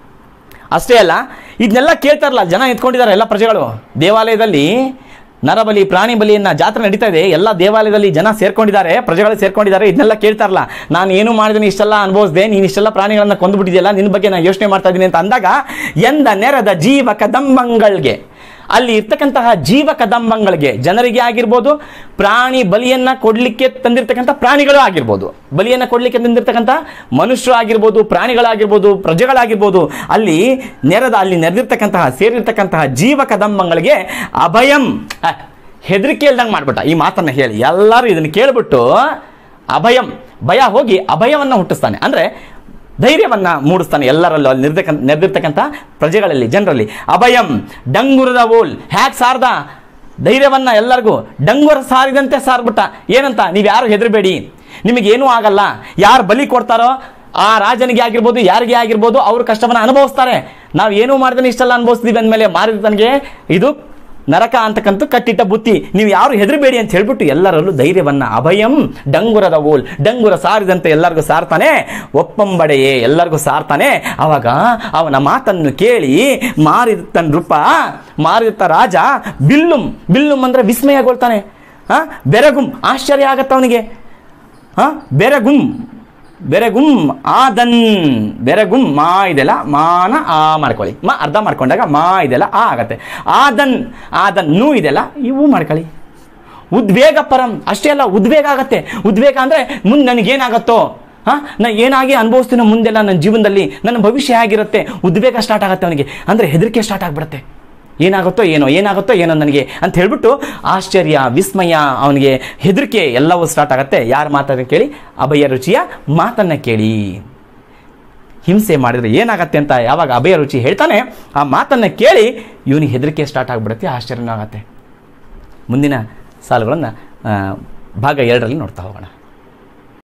Speaker 1: ಅಷ್ಟೇ ಅಲ್ಲ ಇದನ್ನೆಲ್ಲ ಕೇಳ್ತಾರಲ್ಲ ಜನ ನಿಂತ್ಕೊಂಡಿದ್ದಾರೆ ಎಲ್ಲ ಪ್ರಜೆಗಳು ದೇವಾಲಯದಲ್ಲಿ ನರಬಲಿ ಪ್ರಾಣಿ ಬಲಿಯನ್ನ ಜಾತ್ರೆ ನಡೀತಾ ಇದೆ ಎಲ್ಲ ದೇವಾಲಯದಲ್ಲಿ ಜನ ಸೇರ್ಕೊಂಡಿದ್ದಾರೆ ಪ್ರಜೆಗಳು ಸೇರ್ಕೊಂಡಿದ್ದಾರೆ ಇದನ್ನೆಲ್ಲ ಕೇಳ್ತಾರಲ್ಲ ನಾನು ಏನು ಮಾಡಿದ್ದೀನಿ ಇಷ್ಟೆಲ್ಲ ಅನುಭವಿಸಿದೆ ನೀನು ಇಷ್ಟೆಲ್ಲ ಪ್ರಾಣಿಗಳನ್ನ ಕೊಂದುಬಿಟ್ಟಿದೆಯಲ್ಲ ನಿನ್ನ ಬಗ್ಗೆ ನಾನು ಯೋಚನೆ ಮಾಡ್ತಾ ಇದ್ದೀನಿ ಅಂತ ಅಂದಾಗ ಎಂದ ನೆರದ ಜೀವ ಕದಂಬಂಗಳ್ಗೆ ಅಲ್ಲಿ ಇರ್ತಕ್ಕಂತಹ ಜೀವ ಕದಂಬಂಗಳಿಗೆ ಜನರಿಗೆ ಆಗಿರ್ಬೋದು ಪ್ರಾಣಿ ಬಲಿಯನ್ನ ಕೊಡ್ಲಿಕ್ಕೆ ತಂದಿರ್ತಕ್ಕಂಥ ಪ್ರಾಣಿಗಳು ಆಗಿರ್ಬೋದು ಬಲಿಯನ್ನ ಕೊಡ್ಲಿಕ್ಕೆ ತಂದಿರ್ತಕ್ಕಂಥ ಮನುಷ್ಯರು ಆಗಿರ್ಬೋದು ಪ್ರಾಣಿಗಳಾಗಿರ್ಬೋದು ಪ್ರಜೆಗಳಾಗಿರ್ಬೋದು ಅಲ್ಲಿ ನೆರೆದ ಅಲ್ಲಿ ನೆರೆದಿರ್ತಕ್ಕಂತಹ ಸೇರಿರ್ತಕ್ಕಂತಹ ಜೀವ ಕದಂಬಂಗಳಿಗೆ ಅಭಯಂ ಅಹ್, ಹೆದರಿಕೆ ಇಲ್ದಂಗೆ ಮಾಡ್ಬಿಟ್ಟ ಈ ಮಾತನ್ನ ಹೇಳಿ ಎಲ್ಲರೂ ಇದನ್ನು ಕೇಳ್ಬಿಟ್ಟು ಅಭಯಂ ಭಯ ಹೋಗಿ ಅಭಯವನ್ನು ಹುಟ್ಟಿಸ್ತಾನೆ ಅಂದ್ರೆ ಧೈರ್ಯವನ್ನ ಮೂಡಿಸ್ತಾನೆ ಎಲ್ಲರಲ್ಲೂ ಅಲ್ಲಿ ನಿರ್ದಕ್ಕ ನೆರೆದಿರ್ತಕ್ಕಂಥ ಪ್ರಜೆಗಳಲ್ಲಿ ಜನರಲ್ಲಿ ಅಭಯಂ ಡಂಗುರದ ಓಲ್ ಹ್ಯಾಕ್ ಸಾರ್ದ ಧೈರ್ಯವನ್ನ ಎಲ್ಲರಿಗೂ ಡಂಗುರ ಸಾರಿದಂತೆ ಸಾರ್ಬಿಟ್ಟ ಏನಂತ ನೀವು ಯಾರು ಹೆದರಬೇಡಿ ನಿಮಗೇನೂ ಆಗಲ್ಲ ಯಾರು ಬಲಿ ಕೊಡ್ತಾರೋ ಆ ರಾಜನಿಗೆ ಆಗಿರ್ಬೋದು ಯಾರಿಗೆ ಆಗಿರ್ಬೋದು ಅವ್ರ ಕಷ್ಟವನ್ನು ಅನುಭವಿಸ್ತಾರೆ ನಾವು ಏನೂ ಮಾಡಿದ್ರೆ ಇಷ್ಟೆಲ್ಲ ಅನುಭವಿಸ್ತೀವಿ ಅಂದಮೇಲೆ ಮಾರಿದ ತನಗೆ ಇದು ನರಕ ಅಂತಕ್ಕಂಥ ಕಟ್ಟಿಟ್ಟ ಬುತ್ತಿ ನೀವು ಯಾರು ಹೆದರಬೇಡಿ ಅಂತ ಹೇಳ್ಬಿಟ್ಟು ಎಲ್ಲರಲ್ಲೂ ಧೈರ್ಯವನ್ನ ಅಭಯಂ ಡಂಗುರದ ಓಲ್ ಡಂಗುರ ಸಾರಿದಂತೆ ಎಲ್ಲರಿಗೂ ಸಾರ್ತಾನೆ ಒಪ್ಪಂಬಡೆಯೇ ಎಲ್ಲರಿಗೂ ಸಾರ್ತಾನೆ ಅವಾಗ ಅವನ ಮಾತನ್ನು ಕೇಳಿ ಮಾರಿದ ನೃಪ ಮಾರಿದ ರಾಜ ಬಿಲ್ಲುಂ ಬಿಲ್ಲುಂ ಅಂದ್ರೆ ವಿಸ್ಮಯಗೊಳ್ತಾನೆ ಆ ಬೆರಗುಂ ಆಶ್ಚರ್ಯ ಆಗತ್ತ ಅವನಿಗೆ ಆ ಬೆರಗುಂ ಬೆರಗುಂ ಆದನ್ ಬೆರಗುಂ ಮಾ ಇದೆಲ್ಲ ಮಾನ ಆ ಮಾಡ್ಕೊಳ್ಳಿ ಮಾ ಅರ್ಧ ಮಾಡ್ಕೊಂಡಾಗ ಮಾ ಇದೆಲ್ಲ ಆ ಆಗತ್ತೆ ಆದನ್ ಆದನ್ ನೂ ಇದೆಲ್ಲ ಇವು ಮಾಡ್ಕೊಳ್ಳಿ ಉದ್ವೇಗ ಪರಂ ಅಷ್ಟೇ ಅಲ್ಲ ಉದ್ವೇಗ ಆಗತ್ತೆ ಉದ್ವೇಗ ಅಂದರೆ ಮುಂದೆ ನನಗೇನಾಗತ್ತೋ ಹಾಂ ನಾ ಏನಾಗಿ ಅನುಭವಿಸ್ತೀನೋ ಮುಂದೆಲ್ಲ ನನ್ನ ಜೀವನದಲ್ಲಿ ನನ್ನ ಭವಿಷ್ಯ ಹೇಗಿರುತ್ತೆ ಉದ್ವೇಗ ಸ್ಟಾರ್ಟ್ ಆಗುತ್ತೆ ಅವನಿಗೆ ಅಂದರೆ ಹೆದರಿಕೆ ಸ್ಟಾರ್ಟ್ ಆಗಿಬಿಡುತ್ತೆ ಏನಾಗುತ್ತೋ ಏನೋ ಏನಾಗುತ್ತೋ ಏನೋ ನನಗೆ ಅಂತ ಹೇಳ್ಬಿಟ್ಟು ಆಶ್ಚರ್ಯ ವಿಸ್ಮಯ ಅವನಿಗೆ ಹೆದರಿಕೆ ಎಲ್ಲವೂ ಸ್ಟಾರ್ಟ್ ಆಗುತ್ತೆ ಯಾರ ಮಾತನ್ನು ಕೇಳಿ ಅಭಯ ರುಚಿಯ ಮಾತನ್ನು ಕೇಳಿ ಹಿಂಸೆ ಮಾಡಿದರೆ ಏನಾಗತ್ತೆ ಅಂತ ಯಾವಾಗ ಅಭಯ ರುಚಿ ಹೇಳ್ತಾನೆ ಆ ಮಾತನ್ನು ಕೇಳಿ ಇವನಿಗೆ ಹೆದರಿಕೆ ಸ್ಟಾರ್ಟ್ ಆಗಿಬಿಡುತ್ತೆ ಆಶ್ಚರ್ಯನೂ ಆಗತ್ತೆ ಮುಂದಿನ ಸಾಲುಗಳನ್ನು ಭಾಗ ಎರಡರಲ್ಲಿ ನೋಡ್ತಾ ಹೋಗೋಣ